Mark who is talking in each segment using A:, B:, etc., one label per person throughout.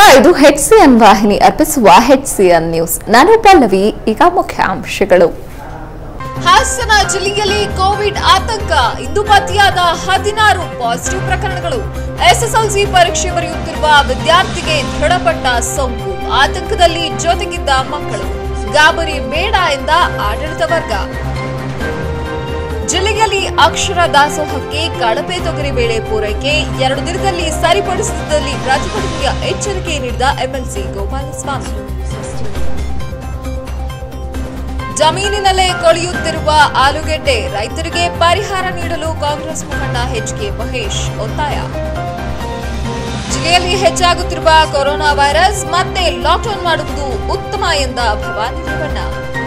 A: ಇದು H C N ವಾಹಿನಿ ಅರ್ಪಿಸುವ ಹೆಚ್ ಸಿ ಎನ್ ನ್ಯೂಸ್ ನಾನು ಪಲ್ಲವಿ ಈಗ ಮುಖ್ಯಾಂಶಗಳು
B: ಹಾಸನ ಜಿಲ್ಲೆಯಲ್ಲಿ ಕೋವಿಡ್ ಆತಂಕ ಇಂದು ಪತ್ತೆಯಾದ ಹದಿನಾರು ಪಾಸಿಟಿವ್ ಪ್ರಕರಣಗಳು ಎಸ್ಎಸ್ಎಲ್ಸಿ ಪರೀಕ್ಷೆ ಬರೆಯುತ್ತಿರುವ ವಿದ್ಯಾರ್ಥಿಗೆ ದೃಢಪಟ್ಟ ಸೋಂಕು ಆತಂಕದಲ್ಲಿ ಜೊತೆಗಿದ್ದ ಮಕ್ಕಳು ಗಾಬರಿ ಬೇಡ ಎಂದ ಆಡಳಿತ ವರ್ಗ ಜಿಲ್ಲೆಯಲ್ಲಿ ಅಕ್ಷರ ದಾಸೋಹಕ್ಕೆ ಕಳಪೆ ತೊಗರಿ ಬೇಳೆ ಪೂರೈಕೆ ಎರಡು ದಿನದಲ್ಲಿ ಸರಿಪಡಿಸಿದಲ್ಲಿ ಪ್ರತಿಭಟನೆಯ ಎಚ್ಚರಿಕೆ ನೀಡಿದ ಎಂಎಲ್ಸಿ ಗೋಪಾಲಸ್ವಾಮಿ ಜಮೀನಿನಲ್ಲೇ ಕೊಳೆಯುತ್ತಿರುವ ಆಲೂಗೆಡ್ಡೆ ರೈತರಿಗೆ ಪರಿಹಾರ ನೀಡಲು ಕಾಂಗ್ರೆಸ್ ಮುಖಂಡ ಎಚ್ ಕೆ ಮಹೇಶ್ ಒತ್ತಾಯ ಜಿಲ್ಲೆಯಲ್ಲಿ ಹೆಚ್ಚಾಗುತ್ತಿರುವ ಕೊರೋನಾ ವೈರಸ್ ಮತ್ತೆ ಲಾಕ್ಡೌನ್ ಮಾಡುವುದು ಉತ್ತಮ ಎಂದ ಭವಾನಿ ರೇವಣ್ಣ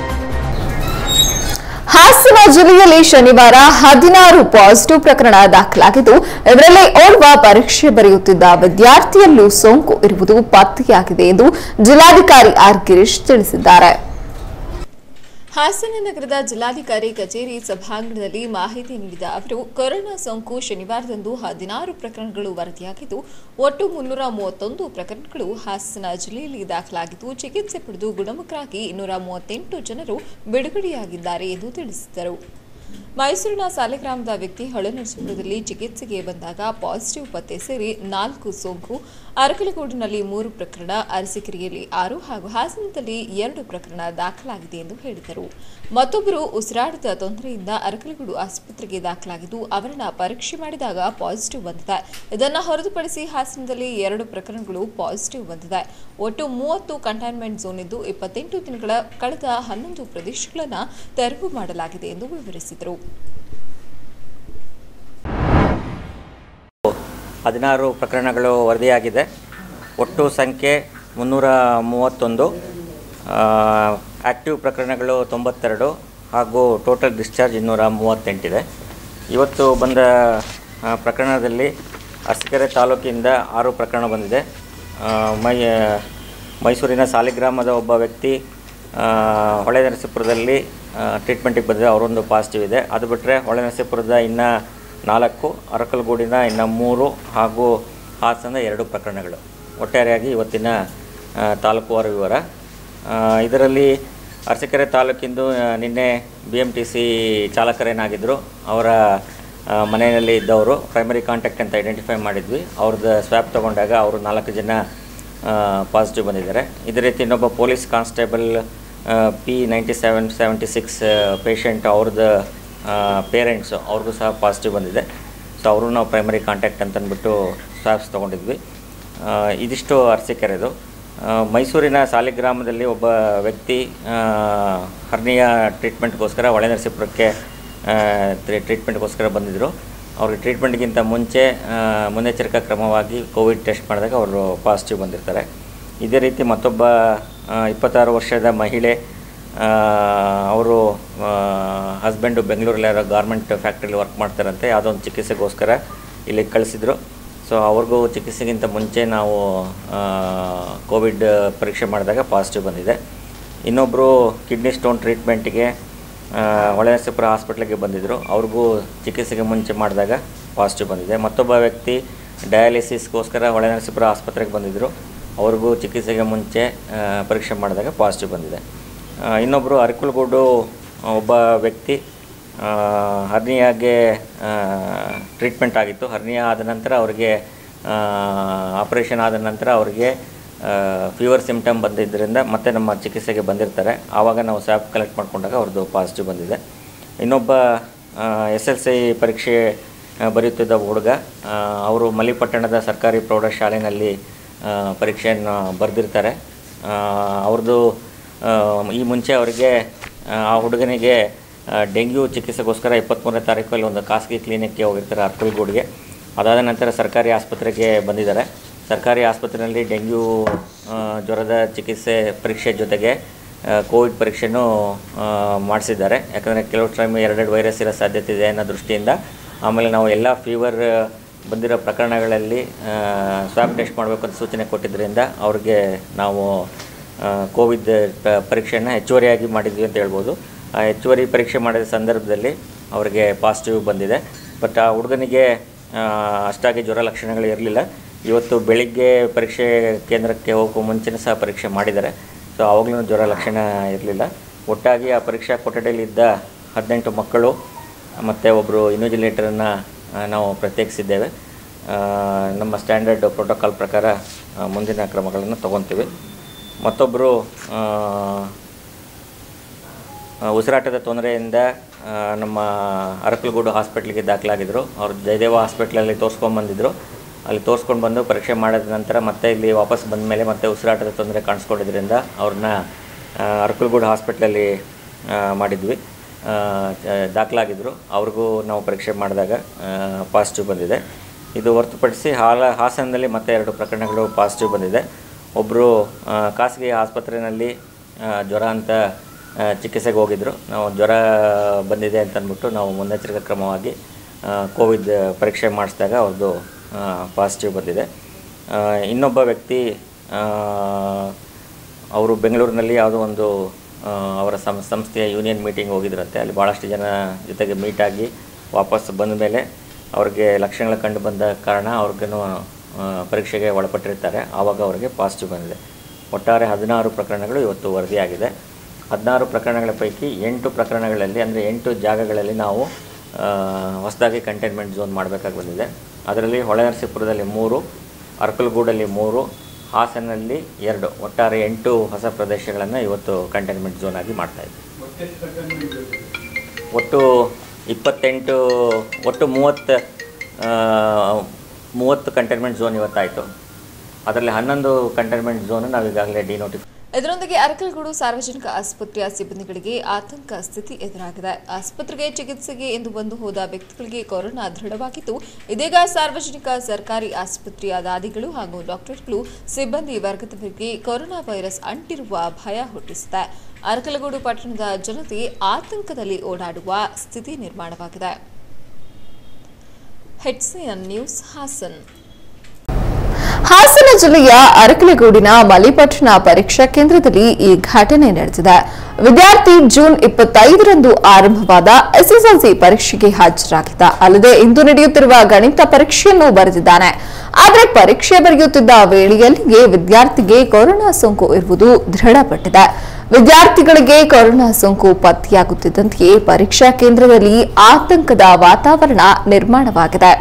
A: ಹಾಸನ ಜಿಲ್ಲೆಯಲ್ಲಿ ಶನಿವಾರ ಹದಿನಾರು ಪಾಸಿಟಿವ್ ಪ್ರಕರಣ ದಾಖಲಾಗಿದ್ದು ಇದರಲ್ಲಿ ಓರ್ವ ಪರೀಕ್ಷೆ ಬರೆಯುತ್ತಿದ್ದ ವಿದ್ಯಾರ್ಥಿಯಲ್ಲೂ ಸೋಂಕು ಇರುವುದು ಪತ್ತೆಯಾಗಿದೆ ಎಂದು ಜಿಲ್ಲಾಧಿಕಾರಿ ಆರ್ ಗಿರೀಶ್ ತಿಳಿಸಿದ್ದಾರೆ
B: ಹಾಸನ ನಗರದ ಜಿಲ್ಲಾಧಿಕಾರಿ ಕಚೇರಿ ಸಭಾಂಗಣದಲ್ಲಿ ಮಾಹಿತಿ ನೀಡಿದ ಅವರು ಕೊರೋನಾ ಸೋಂಕು ಶನಿವಾರದಂದು ಹದಿನಾರು ಪ್ರಕರಣಗಳು ವರದಿಯಾಗಿದ್ದು ಒಟ್ಟು ಮುನ್ನೂರ ಮೂವತ್ತೊಂದು ಪ್ರಕರಣಗಳು ಹಾಸನ ಜಿಲ್ಲೆಯಲ್ಲಿ ದಾಖಲಾಗಿದ್ದು ಚಿಕಿತ್ಸೆ ಪಡೆದು ಗುಣಮುಖರಾಗಿ ಇನ್ನೂರ ಮೂವತ್ತೆಂಟು ಜನರು ಬಿಡುಗಡೆಯಾಗಿದ್ದಾರೆ ಎಂದು ತಿಳಿಸಿದರು ಮೈಸೂರಿನ ಸಾಲಿಗ್ರಾಮದ ವ್ಯಕ್ತಿ ಹೊಳೆನರಸೀಪುರದಲ್ಲಿ ಚಿಕಿತ್ಸೆಗೆ ಬಂದಾಗ ಪಾಸಿಟಿವ್ ಪತ್ತೆ ಸೇರಿ ನಾಲ್ಕು ಸೋಂಕು ಅರಕಲಗೂಡಿನಲ್ಲಿ ಮೂರು ಪ್ರಕರಣ ಅರಸೀಕೆರೆಯಲ್ಲಿ ಆರು ಹಾಗೂ ಹಾಸನದಲ್ಲಿ ಎರಡು ಪ್ರಕರಣ ದಾಖಲಾಗಿದೆ ಎಂದು ಹೇಳಿದರು ಮತ್ತೊಬ್ಬರು ಉಸಿರಾಟದ ತೊಂದರೆಯಿಂದ ಅರಕಲಗೂಡು ಆಸ್ಪತ್ರೆಗೆ ದಾಖಲಾಗಿದ್ದು ಅವರನ್ನ ಪರೀಕ್ಷೆ ಮಾಡಿದಾಗ ಪಾಸಿಟಿವ್ ಬಂದಿದೆ ಇದನ್ನು ಹೊರತುಪಡಿಸಿ ಹಾಸನದಲ್ಲಿ ಎರಡು ಪ್ರಕರಣಗಳು ಪಾಸಿಟಿವ್ ಬಂದಿದೆ ಒಟ್ಟು ಮೂವತ್ತು ಕಂಟೈನ್ಮೆಂಟ್ ಝೋನ್ ಇದ್ದು ಇಪ್ಪತ್ತೆಂಟು ದಿನಗಳ ಕಳೆದ ಹನ್ನೊಂದು ಪ್ರದೇಶಗಳನ್ನು ತೆರವು ಮಾಡಲಾಗಿದೆ ಎಂದು ವಿವರಿಸಿದರು
C: ಹದಿನಾರು ಪ್ರಕರಣಗಳು ವರದಿಯಾಗಿದೆ ಒಟ್ಟು ಸಂಖ್ಯೆ ಮುನ್ನೂರ ಮೂವತ್ತೊಂದು ಆ್ಯಕ್ಟಿವ್ ಪ್ರಕರಣಗಳು ತೊಂಬತ್ತೆರಡು ಹಾಗೂ ಟೋಟಲ್ ಡಿಸ್ಚಾರ್ಜ್ ಇನ್ನೂರ ಮೂವತ್ತೆಂಟಿದೆ ಇವತ್ತು ಬಂದ ಆ, ಪ್ರಕರಣದಲ್ಲಿ ಅರಸೀಕೆರೆ ತಾಲೂಕಿಂದ ಆರು ಪ್ರಕರಣ ಬಂದಿದೆ ಆ, ಮೈ ಮೈಸೂರಿನ ಸಾಲಿಗ್ರಾಮದ ಒಬ್ಬ ವ್ಯಕ್ತಿ ಆ, ಹೊಳೆನರಸೀಪುರದಲ್ಲಿ ಟ್ರೀಟ್ಮೆಂಟಿಗೆ ಬಂದಿದೆ ಅವರೊಂದು ಪಾಸಿಟಿವ್ ಇದೆ ಅದು ಬಿಟ್ಟರೆ ಹೊಳೆನರಸೀಪುರದ ಇನ್ನು ನಾಲ್ಕು ಅರಕಲಗೂಡಿನ ಇನ್ನು ಮೂರು ಹಾಗೂ ಹಾಸನದ ಎರಡು ಪ್ರಕರಣಗಳು ಒಟ್ಟಾರೆಯಾಗಿ ಇವತ್ತಿನ ಆ, ತಾಲೂಕುವಾರು ವಿವರ ಆ, ಇದರಲ್ಲಿ ಅರಸೀಕೆರೆ ತಾಲೂಕಿಂದು ಆ, ನಿನ್ನೆ ಬಿ ಎಮ್ ಟಿ ಸಿ ಚಾಲಕರೇನಾಗಿದ್ದರು ಅವರ ಆ, ಮನೆಯಲ್ಲಿ ಇದ್ದವರು ಪ್ರೈಮರಿ ಕಾಂಟ್ಯಾಕ್ಟ್ ಅಂತ ಐಡೆಂಟಿಫೈ ಮಾಡಿದ್ವಿ ಅವ್ರದ್ದು ಸ್ವ್ಯಾಪ್ ತೊಗೊಂಡಾಗ ಅವರು ನಾಲ್ಕು ಜನ ಪಾಸಿಟಿವ್ ಬಂದಿದ್ದಾರೆ ಇದೇ ರೀತಿ ಇನ್ನೊಬ್ಬ police constable P ninety seven seventy six patient ಅವ್ರದ್ದು ಪೇರೆಂಟ್ಸು ಅವ್ರಿಗೂ ಸಹ ಪಾಸಿಟಿವ್ ಬಂದಿದೆ ಸೊ ಅವರು ನಾವು ಪ್ರೈಮರಿ ಕಾಂಟ್ಯಾಕ್ಟ್ ಅಂತ ಅಂದ್ಬಿಟ್ಟು ಸ್ವ್ಯಾಬ್ಸ್ ತೊಗೊಂಡಿದ್ವಿ ಆ, ಇದಿಷ್ಟು ಅರಸೀಕೆರೆದು ಆ, ಮೈಸೂರಿನ ಸಾಲಿಗ್ರಾಮದಲ್ಲಿ ಒಬ್ಬ ವ್ಯಕ್ತಿ ಆ, ಹರ್ನಿಯ ಟ್ರೀಟ್ಮೆಂಟ್ಗೋಸ್ಕರ ಹೊಳೆನರಸೀಪುರಕ್ಕೆ ಟ್ರೀಟ್ಮೆಂಟ್ಗೋಸ್ಕರ ಬಂದಿದ್ದರು ಅವ್ರಿಗೆ ಟ್ರೀಟ್ಮೆಂಟ್ಗಿಂತ ಮುಂಚೆ ಆ, ಮುನ್ನೆಚ್ಚರಿಕಾ ಕ್ರಮವಾಗಿ ಕೋವಿಡ್ ಟೆಸ್ಟ್ ಮಾಡಿದಾಗ ಅವರು ಪಾಸಿಟಿವ್ ಬಂದಿರ್ತಾರೆ ಇದೇ ರೀತಿ ಮತ್ತೊಬ್ಬ ಆ, ಇಪ್ಪತ್ತಾರು ವರ್ಷದ ಮಹಿಳೆ ಆ, ಅವರು ಹಸ್ಬೆಂಡು ಬೆಂಗಳೂರಲ್ಲಿ ಯಾರೋ ಗಾರ್ಮೆಂಟ್ ಫ್ಯಾಕ್ಟ್ರಿಲಿ ವರ್ಕ್ ಮಾಡ್ತಾರಂತೆ ಯಾವುದೋ ಒಂದು ಚಿಕಿತ್ಸೆಗೋಸ್ಕರ ಇಲ್ಲಿಗೆ ಕಳಿಸಿದ್ರು ಸೊ ಅವ್ರಿಗೂ ಚಿಕಿತ್ಸೆಗಿಂತ ಮುಂಚೆ ನಾವು ಆ, ಕೋವಿಡ್ ಪರೀಕ್ಷೆ ಮಾಡಿದಾಗ ಪಾಸಿಟಿವ್ ಬಂದಿದೆ ಇನ್ನೊಬ್ಬರು ಕಿಡ್ನಿ ಸ್ಟೋನ್ ಟ್ರೀಟ್ಮೆಂಟಿಗೆ ಹೊಳೆನರಸೀಪುರ ಹಾಸ್ಪಿಟ್ಲಿಗೆ ಬಂದಿದ್ದರು ಅವ್ರಿಗೂ ಚಿಕಿತ್ಸೆಗೆ ಮುಂಚೆ ಮಾಡಿದಾಗ ಪಾಸಿಟಿವ್ ಬಂದಿದೆ ಮತ್ತೊಬ್ಬ ವ್ಯಕ್ತಿ ಡಯಾಲಿಸಿಸ್ಗೋಸ್ಕರ ಹೊಳೆನರಸೀಪುರ ಆಸ್ಪತ್ರೆಗೆ ಬಂದಿದ್ದರು ಅವ್ರಿಗೂ ಚಿಕಿತ್ಸೆಗೆ ಮುಂಚೆ ಆ, ಪರೀಕ್ಷೆ ಮಾಡಿದಾಗ ಪಾಸಿಟಿವ್ ಬಂದಿದೆ ಆ, ಇನ್ನೊಬ್ಬರು ಅರಕಲಗೂಡು ಒಬ್ಬ ವ್ಯಕ್ತಿ ಆ, ಹರ್ನಿಯಾಗೆ ಟ್ರೀಟ್ಮೆಂಟ್ ಆಗಿತ್ತು ಹರ್ನಿಯಾ ಆದ ನಂತರ ಅವರಿಗೆ ಆಪರೇಷನ್ ಆದ ನಂತರ ಅವರಿಗೆ ಫೀವರ್ ಸಿಮ್ಟಮ್ ಬಂದಿದ್ದರಿಂದ ಮತ್ತೆ ನಮ್ಮ ಚಿಕಿತ್ಸೆಗೆ ಬಂದಿರ್ತಾರೆ ಆವಾಗ ನಾವು ಸ್ಯಾಪ್ ಕಲೆಕ್ಟ್ ಮಾಡಿಕೊಂಡಾಗ ಅವ್ರದ್ದು ಪಾಸಿಟಿವ್ ಬಂದಿದೆ ಇನ್ನೊಬ್ಬ ಎಸ್ ಎಲ್ ಸಿ ಪರೀಕ್ಷೆ ಆ, ಬರೆಯುತ್ತಿದ್ದ ಹುಡುಗ ಆ, ಅವರು ಮಲ್ಲಿಪಟ್ಟಣದ ಸರ್ಕಾರಿ ಪ್ರೌಢಶಾಲೆಯಲ್ಲಿ ಆ, ಪರೀಕ್ಷೆಯನ್ನು ಬರೆದಿರ್ತಾರೆ ಅವ್ರದ್ದು ಆ, ಈ ಮುಂಚೆ ಅವರಿಗೆ ಆ, ಆ ಹುಡುಗನಿಗೆ ಆ, ಡೆಂಗ್ಯೂ ಚಿಕಿತ್ಸೆಗೋಸ್ಕರ ಇಪ್ಪತ್ತ್ಮೂರನೇ ತಾರೀಕಲ್ಲಿ ಒಂದು ಖಾಸಗಿ ಕ್ಲಿನಿಕ್ಗೆ ಹೋಗಿರ್ತಾರೆ ಅರ್ಕಲ್ಗೂಡಿಗೆ ಅದಾದ ನಂತರ ಸರ್ಕಾರಿ ಆಸ್ಪತ್ರೆಗೆ ಬಂದಿದ್ದಾರೆ ಸರ್ಕಾರಿ ಆಸ್ಪತ್ರೆಯಲ್ಲಿ ಡೆಂಗ್ಯೂ ಆ, ಜ್ವರದ ಚಿಕಿತ್ಸೆ ಪರೀಕ್ಷೆ ಜೊತೆಗೆ ಆ, ಕೋವಿಡ್ ಪರೀಕ್ಷೆನೂ ಆ, ಮಾಡಿಸಿದ್ದಾರೆ ಯಾಕಂದರೆ ಕೆಲವು ಟೈಮ್ ಎರಡೆರಡು ವೈರಸ್ ಇರೋ ಸಾಧ್ಯತೆ ಇದೆ ಅನ್ನೋ ದೃಷ್ಟಿಯಿಂದ ಆಮೇಲೆ ನಾವು ಎಲ್ಲ ಫೀವರ್ ಬಂದಿರೋ ಪ್ರಕರಣಗಳಲ್ಲಿ ಸ್ವ್ಯಾಬ್ ಟೆಸ್ಟ್ ಮಾಡಬೇಕು ಅಂತ ಸೂಚನೆ ಕೊಟ್ಟಿದ್ದರಿಂದ ಅವ್ರಿಗೆ ನಾವು ಆ, ಕೋವಿಡ್ ಪ- ಪರೀಕ್ಷೆಯನ್ನು ಹೆಚ್ಚುವರಿಯಾಗಿ ಮಾಡಿದ್ವಿ ಅಂತ ಹೇಳ್ಬೋದು ಆ ಹೆಚ್ಚುವರಿ ಪರೀಕ್ಷೆ ಮಾಡಿದ ಸಂದರ್ಭದಲ್ಲಿ ಅವರಿಗೆ ಪಾಸಿಟಿವ್ ಬಂದಿದೆ ಬಟ್ ಆ ಹುಡುಗನಿಗೆ ಆ, ಅಷ್ಟಾಗಿ ಜ್ವರ ಲಕ್ಷಣಗಳು ಇರಲಿಲ್ಲ ಇವತ್ತು ಬೆಳಿಗ್ಗೆ ಪರೀಕ್ಷೆ ಕೇಂದ್ರಕ್ಕೆ ಹೋಗೋ ಮುಂಚೆನೇ ಸಹ ಪರೀಕ್ಷೆ ಮಾಡಿದ್ದಾರೆ ಸೊ ಆವಾಗಲೂ ಜ್ವರ ಲಕ್ಷಣ ಇರಲಿಲ್ಲ ಒಟ್ಟಾಗಿ ಆ ಪರೀಕ್ಷಾ ಕೊಠಡಿಯಲ್ಲಿದ್ದ ಹದಿನೆಂಟು ಮಕ್ಕಳು ಮತ್ತು ಒಬ್ಬರು ಇನ್ವಿಜಿಲೇಟರನ್ನು ನಾವು ಪ್ರತ್ಯೇಕಿಸಿದ್ದೇವೆ ಆ, ನಮ್ಮ ಸ್ಟ್ಯಾಂಡರ್ಡ್ ಪ್ರೋಟೋಕಾಲ್ ಪ್ರಕಾರ ಆ, ಮುಂದಿನ ಕ್ರಮಗಳನ್ನು ತಗೊತೀವಿ ಮತ್ತೊಬ್ಬರು ಉಸಿರಾಟದ ತೊಂದರೆಯಿಂದ ಆ, ನಮ್ಮ ಅರಕಲಗೂಡು ಹಾಸ್ಪಿಟ್ಲಿಗೆ ದಾಖಲಾಗಿದ್ದರು ಅವರು ಜಯದೇವ ಹಾಸ್ಪಿಟ್ಲಲ್ಲಿ ತೋರಿಸ್ಕೊಂಬಂದಿದ್ರು ಅಲ್ಲಿ ತೋರಿಸ್ಕೊಂಡು ಬಂದು ಪರೀಕ್ಷೆ ಮಾಡಿದ ನಂತರ ಮತ್ತೆ ಇಲ್ಲಿ ವಾಪಸ್ ಬಂದ ಮೇಲೆ ಮತ್ತೆ ಉಸಿರಾಟದ ತೊಂದರೆ ಕಾಣಿಸ್ಕೊಂಡಿದ್ರಿಂದ ಅವ್ರನ್ನ ಆ, ಅರಕಲಗೂಡು ಹಾಸ್ಪಿಟ್ಲಲ್ಲಿ ಆ, ಮಾಡಿದ್ವಿ ಆ, ಜ- ದಾಖಲಾಗಿದ್ದರು ಅವ್ರಿಗೂ ನಾವು ಪರೀಕ್ಷೆ ಮಾಡಿದಾಗ ಪಾಸಿಟಿವ್ ಬಂದಿದೆ ಇದು ಹೊರತುಪಡಿಸಿ ಹಾಲ ಹಾಸನದಲ್ಲಿ ಮತ್ತೆ ಎರಡು ಪ್ರಕರಣಗಳು ಪಾಸಿಟಿವ್ ಬಂದಿದೆ ಒಬ್ಬರು ಖಾಸಗಿ ಆಸ್ಪತ್ರೆಯಲ್ಲಿ ಆ, ಜ್ವರ ಅಂತ ಆ, ಚಿಕಿತ್ಸೆಗೆ ಹೋಗಿದ್ದರು ನಾವು ಜ್ವರ ಬಂದಿದೆ ಅಂತ ಅಂದ್ಬಿಟ್ಟು ನಾವು ಮುನ್ನೆಚ್ಚರಿಕಾ ಕ್ರಮವಾಗಿ ಆ, ಕೋವಿಡ್ ಪರೀಕ್ಷೆ ಮಾಡಿಸಿದಾಗ ಅವ್ರದ್ದು ಪಾಸಿಟಿವ್ ಬಂದಿದೆ ಆ, ಇನ್ನೊಬ್ಬ ವ್ಯಕ್ತಿ ಆ, ಅವರು ಬೆಂಗಳೂರಿನಲ್ಲಿ ಯಾವುದೋ ಒಂದು ಆ, ಅವರ ಸಂ ಸಂಸ್ಥೆಯ ಯೂನಿಯನ್ ಮೀಟಿಂಗ್ ಹೋಗಿದ್ರಂತೆ ಅಲ್ಲಿ ಭಾಳಷ್ಟು ಜನ ಜೊತೆಗೆ ಮೀಟಾಗಿ ವಾಪಸ್ ಬಂದ ಮೇಲೆ ಅವ್ರಿಗೆ ಲಕ್ಷಣಗಳು ಕಂಡು ಬಂದ ಕಾರಣ ಅವ್ರಿಗೂ ಪರೀಕ್ಷೆಗೆ ಒಳಪಟ್ಟಿರ್ತಾರೆ ಆವಾಗ ಅವರಿಗೆ ಪಾಸಿಟಿವ್ ಬಂದಿದೆ ಒಟ್ಟಾರೆ ಹದಿನಾರು ಪ್ರಕರಣಗಳು ಇವತ್ತು ವರದಿಯಾಗಿದೆ ಹದಿನಾರು ಪ್ರಕರಣಗಳ ಪೈಕಿ ಎಂಟು ಪ್ರಕರಣಗಳಲ್ಲಿ ಅಂದರೆ ಎಂಟು ಜಾಗಗಳಲ್ಲಿ ನಾವು ಹೊಸದಾಗಿ ಕಂಟೈನ್ಮೆಂಟ್ ಝೋನ್ ಮಾಡಬೇಕಾಗಿ ಬಂದಿದೆ ಅದರಲ್ಲಿ ಹೊಳೆನರಸೀಪುರದಲ್ಲಿ ಮೂರು ಅರ್ಕಲಗೂಡಲ್ಲಿ ಮೂರು ಹಾಸನಲ್ಲಿ ಎರಡು ಒಟ್ಟಾರೆ ಎಂಟು ಹೊಸ ಪ್ರದೇಶಗಳನ್ನು ಇವತ್ತು ಕಂಟೈನ್ಮೆಂಟ್ ಝೋನ್ ಆಗಿ ಮಾಡ್ತಾ ಇದ್ದೀವಿ ಒಟ್ಟು ಇಪ್ಪತ್ತೆಂಟು ಒಟ್ಟು ಮೂವತ್ತು ಆ, ಮೂವತ್ತು ಕಂಟೈನ್ಮೆಂಟ್ ಝೋನ್ ಇವತ್ತಾಯಿತು ಅದರಲ್ಲಿ ಹನ್ನೊಂದು ಕಂಟೈನ್ಮೆಂಟ್ ಝೋನ್ ನಾವು ಈಗಾಗಲೇ ಡಿನೋಟಿಫೈ
B: ಇದರೊಂದಿಗೆ ಅರಕಲಗೂಡು ಸಾರ್ವಜನಿಕ ಆಸ್ಪತ್ರೆಯ ಸಿಬ್ಬಂದಿಗಳಿಗೆ ಆತಂಕ ಸ್ಥಿತಿ ಎದುರಾಗಿದೆ ಆಸ್ಪತ್ರೆಗೆ ಚಿಕಿತ್ಸೆಗೆ ಎಂದು ಬಂದು ಹೋದ ವ್ಯಕ್ತಿಗಳಿಗೆ ಕೊರೋನಾ ದೃಢವಾಗಿದ್ದು ಇದೀಗ ಸಾರ್ವಜನಿಕ ಸರ್ಕಾರಿ ಆಸ್ಪತ್ರೆಯ ದಾದಿಗಳು ಹಾಗೂ ಡಾಕ್ಟರ್ಗಳು ಸಿಬ್ಬಂದಿ ವರ್ಗದವರಿಗೆ ಕೊರೋನಾ ವೈರಸ್ ಅಂಟಿರುವ ಭಯ ಹುಟ್ಟಿಸಿದೆ ಅರಕಲಗೂಡು ಪಟ್ಟಣದ ಜನತೆ ಆತಂಕದಲ್ಲಿ ಓಡಾಡುವ ಸ್ಥಿತಿ ನಿರ್ಮಾಣವಾಗಿದೆ ಹೆಡ್ಸಿಎನ್ ನ್ಯೂಸ್ ಹಾಸನ್
A: ಹಾಸನ ಜಿಲ್ಲೆಯ ಅರಕಲಗೂಡಿನ ಮಲಿಪಟ್ಟಣ ಪರೀಕ್ಷಾ ಕೇಂದ್ರದಲ್ಲಿ ಈ ಘಟನೆ ನಡೆದಿದೆ ವಿದ್ಯಾರ್ಥಿ ಜೂನ್ ಇಪ್ಪತ್ತೈದರಂದು ಆರಂಭವಾದ ಎಸ್ಎಸ್ಎಲ್ಸಿ ಪರೀಕ್ಷೆಗೆ ಹಾಜರಾಗಿದ್ದ ಅಲ್ಲದೆ ಇಂದು ನಡೆಯುತ್ತಿರುವ ಗಣಿತ ಪರೀಕ್ಷೆಯನ್ನು ಬರೆದಿದ್ದಾನೆ ಆದರೆ ಪರೀಕ್ಷೆ ಬರೆಯುತ್ತಿದ್ದ ವೇಳೆಯಲ್ಲಿಯೇ ವಿದ್ಯಾರ್ಥಿಗೆ ಕೊರೋನಾ ಸೋಂಕು ಇರುವುದು ದೃಢಪಟ್ಟಿದೆ ವಿದ್ಯಾರ್ಥಿಗಳಿಗೆ ಕೊರೋನಾ ಸೋಂಕು ಪತ್ತೆಯಾಗುತ್ತಿದ್ದಂತೆಯೇ ಪರೀಕ್ಷಾ ಕೇಂದ್ರದಲ್ಲಿ ಆತಂಕದ ವಾತಾವರಣ ನಿರ್ಮಾಣವಾಗಿದೆ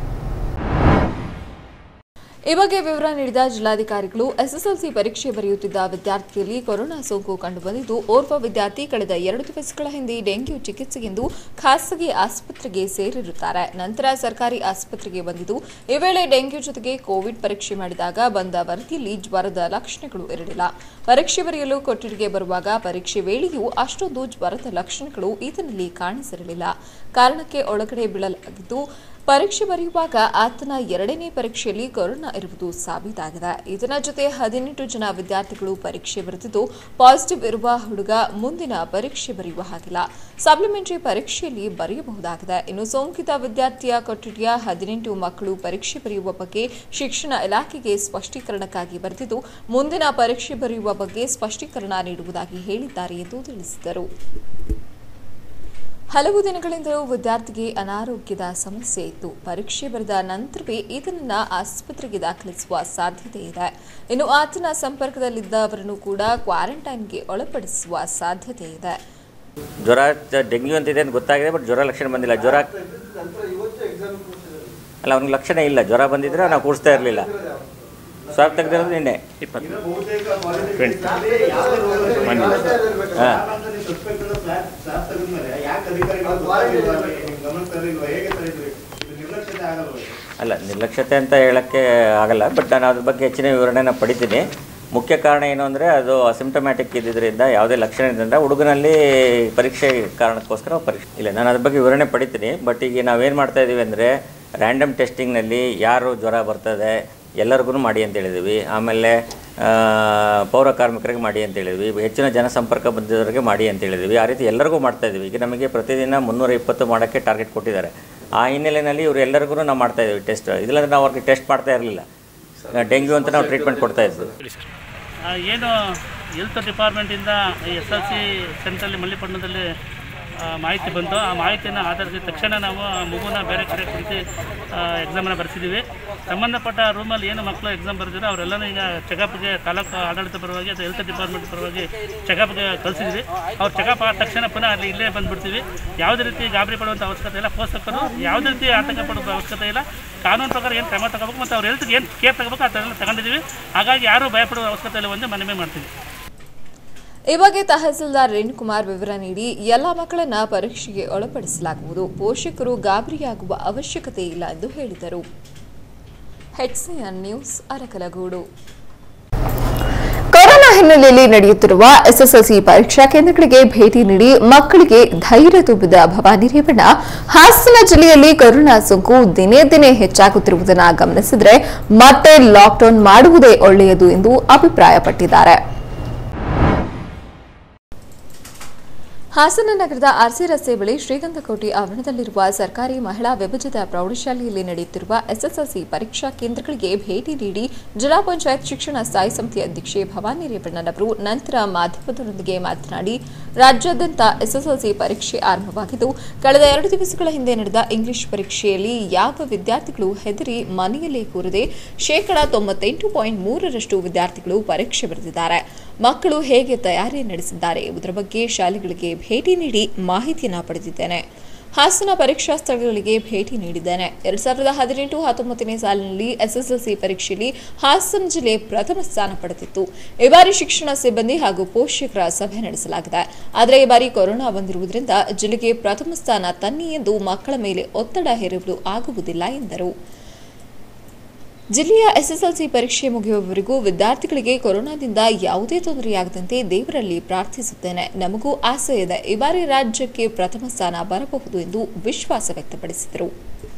B: ಈ ಬಗ್ಗೆ ವಿವರ ನೀಡಿದ ಜಿಲ್ಲಾಧಿಕಾರಿಗಳು ಎಸ್ಎಸ್ಎಲ್ಸಿ ಪರೀಕ್ಷೆ ಬರೆಯುತ್ತಿದ್ದ ವಿದ್ಯಾರ್ಥಿಯಲ್ಲಿ ಕೊರೋನಾ ಸೋಂಕು ಕಂಡುಬಂದಿದ್ದು ಓರ್ವ ವಿದ್ಯಾರ್ಥಿ ಕಳೆದ ಎರಡು ದಿವಸಗಳ ಹಿಂದೆ ಡೆಂಗ್ಯೂ ಚಿಕಿತ್ಸೆಗೆಂದು ಖಾಸಗಿ ಆಸ್ಪತ್ರೆಗೆ ಸೇರಿರುತ್ತಾರೆ ನಂತರ ಸರ್ಕಾರಿ ಆಸ್ಪತ್ರೆಗೆ ಬಂದಿದ್ದು ಈ ವೇಳೆ ಡೆಂಗ್ಯೂ ಜೊತೆಗೆ ಕೋವಿಡ್ ಪರೀಕ್ಷೆ ಮಾಡಿದಾಗ ಬಂದ ವರದಿಯಲ್ಲಿ ಜ್ವರದ ಲಕ್ಷಣಗಳು ಇರಲಿಲ್ಲ ಪರೀಕ್ಷೆ ಬರೆಯಲು ಕೊಠಡಿಗೆ ಬರುವಾಗ ಪರೀಕ್ಷೆ ವೇಳೆಯೂ ಅಷ್ಟೊಂದು ಜ್ವರದ ಲಕ್ಷಣಗಳು ಈತನಲ್ಲಿ ಕಾಣಿಸಿರಲಿಲ್ಲ ಕಾರಣಕ್ಕೆ ಒಳಗಡೆ ಬೀಳಲಾಗಿದ್ದು ಪರೀಕ್ಷೆ ಬರೆಯುವಾಗ ಆತನ ಎರಡನೇ ಪರೀಕ್ಷೆಯಲ್ಲಿ ಕೊರೋನಾ ಇರುವುದು ಸಾಬೀತಾಗಿದೆ ಇದರ ಜೊತೆ ಹದಿನೆಂಟು ಜನ ವಿದ್ಯಾರ್ಥಿಗಳು ಪರೀಕ್ಷೆ ಬರೆದಿದ್ದು ಪಾಸಿಟಿವ್ ಇರುವ ಹುಡುಗ ಮುಂದಿನ ಪರೀಕ್ಷೆ ಬರೆಯುವ ಹಾಗಿಲ್ಲ ಸಪ್ಲಿಮೆಂಟರಿ ಪರೀಕ್ಷೆಯಲ್ಲಿ ಬರೆಯಬಹುದಾಗಿದೆ ಇನ್ನು ಸೋಂಕಿತ ವಿದ್ಯಾರ್ಥಿಯ ಕೊಠಡಿಯ ಹದಿನೆಂಟು ಮಕ್ಕಳು ಪರೀಕ್ಷೆ ಬರೆಯುವ ಬಗ್ಗೆ ಶಿಕ್ಷಣ ಇಲಾಖೆಗೆ ಸ್ಪಷ್ಟೀಕರಣಕ್ಕಾಗಿ ಬರೆದಿದ್ದು ಮುಂದಿನ ಪರೀಕ್ಷೆ ಬರೆಯುವ ಬಗ್ಗೆ ಸ್ಪಷ್ಟೀಕರಣ ನೀಡುವುದಾಗಿ ಹೇಳಿದ್ದಾರೆ ಎಂದು ತಿಳಿಸಿದರು ಹಲವು ದಿನಗಳಿಂದಲೂ ವಿದ್ಯಾರ್ಥಿಗೆ ಅನಾರೋಗ್ಯದ ಸಮಸ್ಯೆ ಇತ್ತು ಪರೀಕ್ಷೆ ಬರೆದ ನಂತರವೇ ಈತನನ್ನ ಆಸ್ಪತ್ರೆಗೆ ದಾಖಲಿಸುವ ಸಾಧ್ಯತೆ ಇದೆ ಇನ್ನು ಆತನ ಸಂಪರ್ಕದಲ್ಲಿದ್ದವರನ್ನು ಕೂಡ ಕ್ವಾರಂಟೈನ್ಗೆ ಒಳಪಡಿಸುವ ಸಾಧ್ಯತೆ ಇದೆ
C: ಜ್ವರ ಜ- ಡೆಂಗ್ಯೂ ಅಂತಿದೆ ಅಂತ ಗೊತ್ತಾಗಿದೆ ಬಟ್ ಜ್ವರ ಲಕ್ಷಣ ಬಂದಿಲ್ಲ ಜ್ವರ ಅಲ್ಲ ಅವ್ನಿಗೆ ಲಕ್ಷಣ ಇಲ್ಲ ಜ್ವರ ಬಂದಿದ್ರೆ ನಾವು ಕೂಡಿಸ್ತಾ ಇರಲಿಲ್ಲ ಸ್ವಾಬ್ ತೆಗೆದಿರೋದು ನಿನ್ನೆ ಇಪ್ಪತ್ತು ಹಾಂ ಅಲ್ಲ ನಿರ್ಲಕ್ಷ್ಯತೆ ಅಂತ ಹೇಳೋಕ್ಕೆ ಆಗಲ್ಲ ಬಟ್ ನಾನು ಅದ್ರ ಬಗ್ಗೆ ಹೆಚ್ಚಿನ ವಿವರಣೆನ ಪಡಿತೀನಿ ಮುಖ್ಯ ಕಾರಣ ಏನು ಅಂದರೆ ಅದು ಅಸಿಂಟಮ್ಯಾಟಿಕ್ ಇದ್ದಿದ್ದರಿಂದ ಯಾವುದೇ ಲಕ್ಷಣ ಇದ್ರಿಂದ ಹುಡುಗನಲ್ಲಿ ಪರೀಕ್ಷೆ ಕಾರಣಕ್ಕೋಸ್ಕರ ಪರೀಕ್ಷೆ ಇಲ್ಲ ನಾನು ಅದ್ರ ಬಗ್ಗೆ ವಿವರಣೆ ಪಡಿತೀನಿ ಬಟ್ ಈಗ ನಾವೇನು ಮಾಡ್ತಾ ಇದ್ದೀವಿ ಅಂದರೆ ರ್ಯಾಂಡಮ್ ಟೆಸ್ಟಿಂಗ್ನಲ್ಲಿ ಯಾರು ಜ್ವರ ಬರ್ತದೆ ಎಲ್ಲರಿಗೂ ಮಾಡಿ ಅಂತ ಹೇಳಿದ್ವಿ ಆಮೇಲೆ ಆ, ಪೌರ ಕಾರ್ಮಿಕರಿಗೆ ಮಾಡಿ ಅಂತ ಹೇಳಿದ್ವಿ ಹೆಚ್ಚಿನ ಜನಸಂಪರ್ಕ ಬಂದಿದ್ದವರಿಗೆ ಮಾಡಿ ಅಂತ ಹೇಳಿದ್ವಿ ಆ ರೀತಿ ಎಲ್ಲರಿಗೂ ಮಾಡ್ತಾ ಇದ್ವಿ ಈಗ ನಮಗೆ ಪ್ರತಿದಿನ ಮುನ್ನೂರ ಇಪ್ಪತ್ತು ಮಾಡೋಕ್ಕೆ ಟಾರ್ಗೆಟ್ ಕೊಟ್ಟಿದ್ದಾರೆ ಆ ಹಿನ್ನೆಲೆಯಲ್ಲಿ ಇವರು ಎಲ್ಲರಿಗೂ ನಾವು ಮಾಡ್ತಾ ಇದ್ವಿ ಟೆಸ್ಟ್ ಇಲ್ಲಾಂದ್ರೆ ನಾವು ಅವ್ರಿಗೆ ಟೆಸ್ಟ್ ಮಾಡ್ತಾ ಇರಲಿಲ್ಲ ಡೆಂಗ್ಯೂ ಅಂತ ನಾವು ಟ್ರೀಟ್ಮೆಂಟ್ ಕೊಡ್ತಾ ಇದ್ವಿ
D: ಆ, ಏನು ಹೆಲ್ತ್ ಡಿಪಾರ್ಟ್ಮೆಂಟಿಂದ ಎಸ್ ಎಲ್ ಸಿ ಸೆಂಟ್ರಲ್ಲಿ ಮಲ್ಲಿಪಟ್ಟಣದಲ್ಲಿ ಆ, ಮಾಹಿತಿ ಬಂತು ಆ ಮಾಹಿತಿಯನ್ನು ಆಧರಿಸಿದ ತಕ್ಷಣ ನಾವು ಆ ಮಗುನ ಬೇರೆ ಕಡೆ ಕುರಿತು ಎಕ್ಸಾಮನ್ನು ಬರೆಸಿದ್ದೀವಿ ಸಂಬಂಧಪಟ್ಟ ರೂಮಲ್ಲಿ ಏನು ಮಕ್ಕಳು ಎಕ್ಸಾಮ್ ಬರೆದಿರೋ ಅವರೆಲ್ಲನೂ ಈಗ ಚೆಕಪ್ಗೆ ತಾಲೂಕು ಆಡಳಿತ ಪರವಾಗಿ ಅಥವಾ ಹೆಲ್ತ್ ಡಿಪಾರ್ಟ್ಮೆಂಟ್ ಪರವಾಗಿ ಚೆಕಪ್ಗೆ ಕಳಿಸಿದ್ವಿ ಅವ್ರು ಚೆಕಪ್ ಆದ ತಕ್ಷಣ ಪುನಃ ಅಲ್ಲಿ ಇಲ್ಲೇ ಬಂದುಬಿಡ್ತೀವಿ ಯಾವುದೇ ರೀತಿ ಗಾಬರಿ ಪಡುವಂಥ ಅವಶ್ಯಕತೆ ಇಲ್ಲ ಪೋಷಕರು ಯಾವುದೇ ರೀತಿ ಆತಂಕ ಪಡುವ ಅವಶ್ಯಕತೆ ಇಲ್ಲ ಕಾನೂನು ಪ್ರಕಾರ ಏನು ಕ್ರಮ ತಗೋಬೇಕು ಮತ್ತು ಅವ್ರ ಹೆಲ್ತ್ಗೆ ಏನು ಕೇರ್ ತಗೋಬೇಕು ಆ ಥರ ಎಲ್ಲ ತಗೊಂಡಿದ್ದೀವಿ ಹಾಗಾಗಿ ಯಾರೂ ಭಯಪಡುವ ಅವಶ್ಯಕತೆ ಇಲ್ಲ ಒಂದು ಮನವಿ ಮಾಡ್ತೀವಿ
B: ಈ ಬಗ್ಗೆ ತಹಸೀಲ್ದಾರ್ ರೇಣುಕುಮಾರ್ ವಿವರ ನೀಡಿ ಎಲ್ಲ ಮಕ್ಕಳನ್ನ ಪರೀಕ್ಷೆಗೆ ಒಳಪಡಿಸಲಾಗುವುದು ಪೋಷಕರು ಗಾಬರಿಯಾಗುವ ಅವಶ್ಯಕತೆ ಇಲ್ಲ ಎಂದು ಹೇಳಿದರು ಹೆಚ್ಸಿಎನ್ ನ್ಯೂಸ್ ಅರಕಲಗೂಡು
A: ಕೊರೋನಾ ಹಿನ್ನೆಲೆಯಲ್ಲಿ ನಡೆಯುತ್ತಿರುವ ಎಸ್ಎಸ್ಎಲ್ಸಿ ಪರೀಕ್ಷಾ ಕೇಂದ್ರಗಳಿಗೆ ಭೇಟಿ ನೀಡಿ ಮಕ್ಕಳಿಗೆ ಧೈರ್ಯ ತುಂಬಿದ ಭವಾನಿ ರೇವಣ್ಣ ಹಾಸನ ಜಿಲ್ಲೆಯಲ್ಲಿ ಕೊರೋನಾ ಸೋಂಕು ದಿನೇ ದಿನೇ ಹೆಚ್ಚಾಗುತ್ತಿರುವುದನ್ನು ಗಮನಿಸಿದರೆ ಮತ್ತೆ ಲಾಕ್ಡೌನ್ ಮಾಡುವುದೇ ಒಳ್ಳೆಯದು ಎಂದು ಅಭಿಪ್ರಾಯಪಟ್ಟಿದ್ದಾರೆ
B: ಹಾಸನ ನಗರದ ಆರ್ಸಿ ರಸ್ತೆ ಬಳಿ ಶ್ರೀಗಂಧಕೋಟೆ ಆವರಣದಲ್ಲಿರುವ ಸರ್ಕಾರಿ ಮಹಿಳಾ ವಿಭಜಿತ ಪ್ರೌಢಶಾಲೆಯಲ್ಲಿ ನಡೆಯುತ್ತಿರುವ ಎಸ್ಎಸ್ಎಲ್ಸಿ ಪರೀಕ್ಷಾ ಕೇಂದ್ರಗಳಿಗೆ ಭೇಟಿ ನೀಡಿ ಜಿಲ್ಲಾ ಪಂಚಾಯತ್ ಶಿಕ್ಷಣ ಸ್ಥಾಯಿ ಸಮಿತಿ ಅಧ್ಯಕ್ಷೆ ಭವಾನಿ ರೇವಣ್ಣನವರು ನಂತರ ಮಾಧ್ಯಮದೊಂದಿಗೆ ಮಾತನಾಡಿ ರಾಜ್ಯಾದ್ಯಂತ ಎಸ್ಎಸ್ಎಲ್ಸಿ ಪರೀಕ್ಷೆ ಆರಂಭವಾಗಿದ್ದು ಕಳೆದ ಎರಡು ದಿವಸಗಳ ಹಿಂದೆ ನಡೆದ ಇಂಗ್ಲಿಷ್ ಪರೀಕ್ಷೆಯಲ್ಲಿ ಯಾವ ವಿದ್ಯಾರ್ಥಿಗಳು ಹೆದರಿ ಮನೆಯಲ್ಲೇ ಕೂರದೆ ಶೇಕಡಾ ತೊಂಬತ್ತೆಂಟು ಪಾಯಿಂಟ್ ಮೂರರಷ್ಟು ವಿದ್ಯಾರ್ಥಿಗಳು ಪರೀಕ್ಷೆ ಬರೆದಿದ್ದಾರೆ ಮಕ್ಕಳು ಹೇಗೆ ತಯಾರಿ ನಡೆಸಿದ್ದಾರೆ ಎಂಬುದರ ಬಗ್ಗೆ ಶಾಲೆಗಳಿಗೆ ಭೇಟಿ ನೀಡಿ ಮಾಹಿತಿಯನ್ನು ಪಡೆದಿದ್ದೇನೆ ಹಾಸನ ಪರೀಕ್ಷಾ ಸ್ಥಳಗಳಿಗೆ ಭೇಟಿ ನೀಡಿದ್ದೇನೆ ಎರಡ್ ಸಾವಿರದ ಹದಿನೆಂಟು ಹತ್ತೊಂಬತ್ತನೇ ಸಾಲಿನಲ್ಲಿ ಎಸ್ಎಸ್ಎಲ್ಸಿ ಪರೀಕ್ಷೆಯಲ್ಲಿ ಹಾಸನ ಜಿಲ್ಲೆ ಪ್ರಥಮ ಸ್ಥಾನ ಪಡೆದಿತ್ತು ಈ ಬಾರಿ ಶಿಕ್ಷಣ ಸಿಬ್ಬಂದಿ ಹಾಗೂ ಪೋಷಕರ ಸಭೆ ನಡೆಸಲಾಗಿದೆ ಆದರೆ ಈ ಬಾರಿ ಕೊರೋನಾ ಬಂದಿರುವುದರಿಂದ ಜಿಲ್ಲೆಗೆ ಪ್ರಥಮ ಸ್ಥಾನ ತನ್ನಿ ಎಂದು ಮಕ್ಕಳ ಮೇಲೆ ಒತ್ತಡ ಹೇರುವುದು ಆಗುವುದಿಲ್ಲ ಎಂದರು ಜಿಲ್ಲೆಯ ಎಸ್ಎಸ್ಎಲ್ಸಿ ಪರೀಕ್ಷೆ ಮುಗಿಯುವವರೆಗೂ ವಿದ್ಯಾರ್ಥಿಗಳಿಗೆ ಕೊರೋನಾದಿಂದ ಯಾವುದೇ ತೊಂದರೆಯಾಗದಂತೆ ದೇವರಲ್ಲಿ ಪ್ರಾರ್ಥಿಸುತ್ತೇನೆ ನಮಗೂ ಆಸೆ ಇದೆ ಈ ಬಾರಿ ರಾಜ್ಯಕ್ಕೆ ಪ್ರಥಮ ಸ್ಥಾನ ಬರಬಹುದು ಎಂದು ವಿಶ್ವಾಸ ವ್ಯಕ್ತಪಡಿಸಿದರು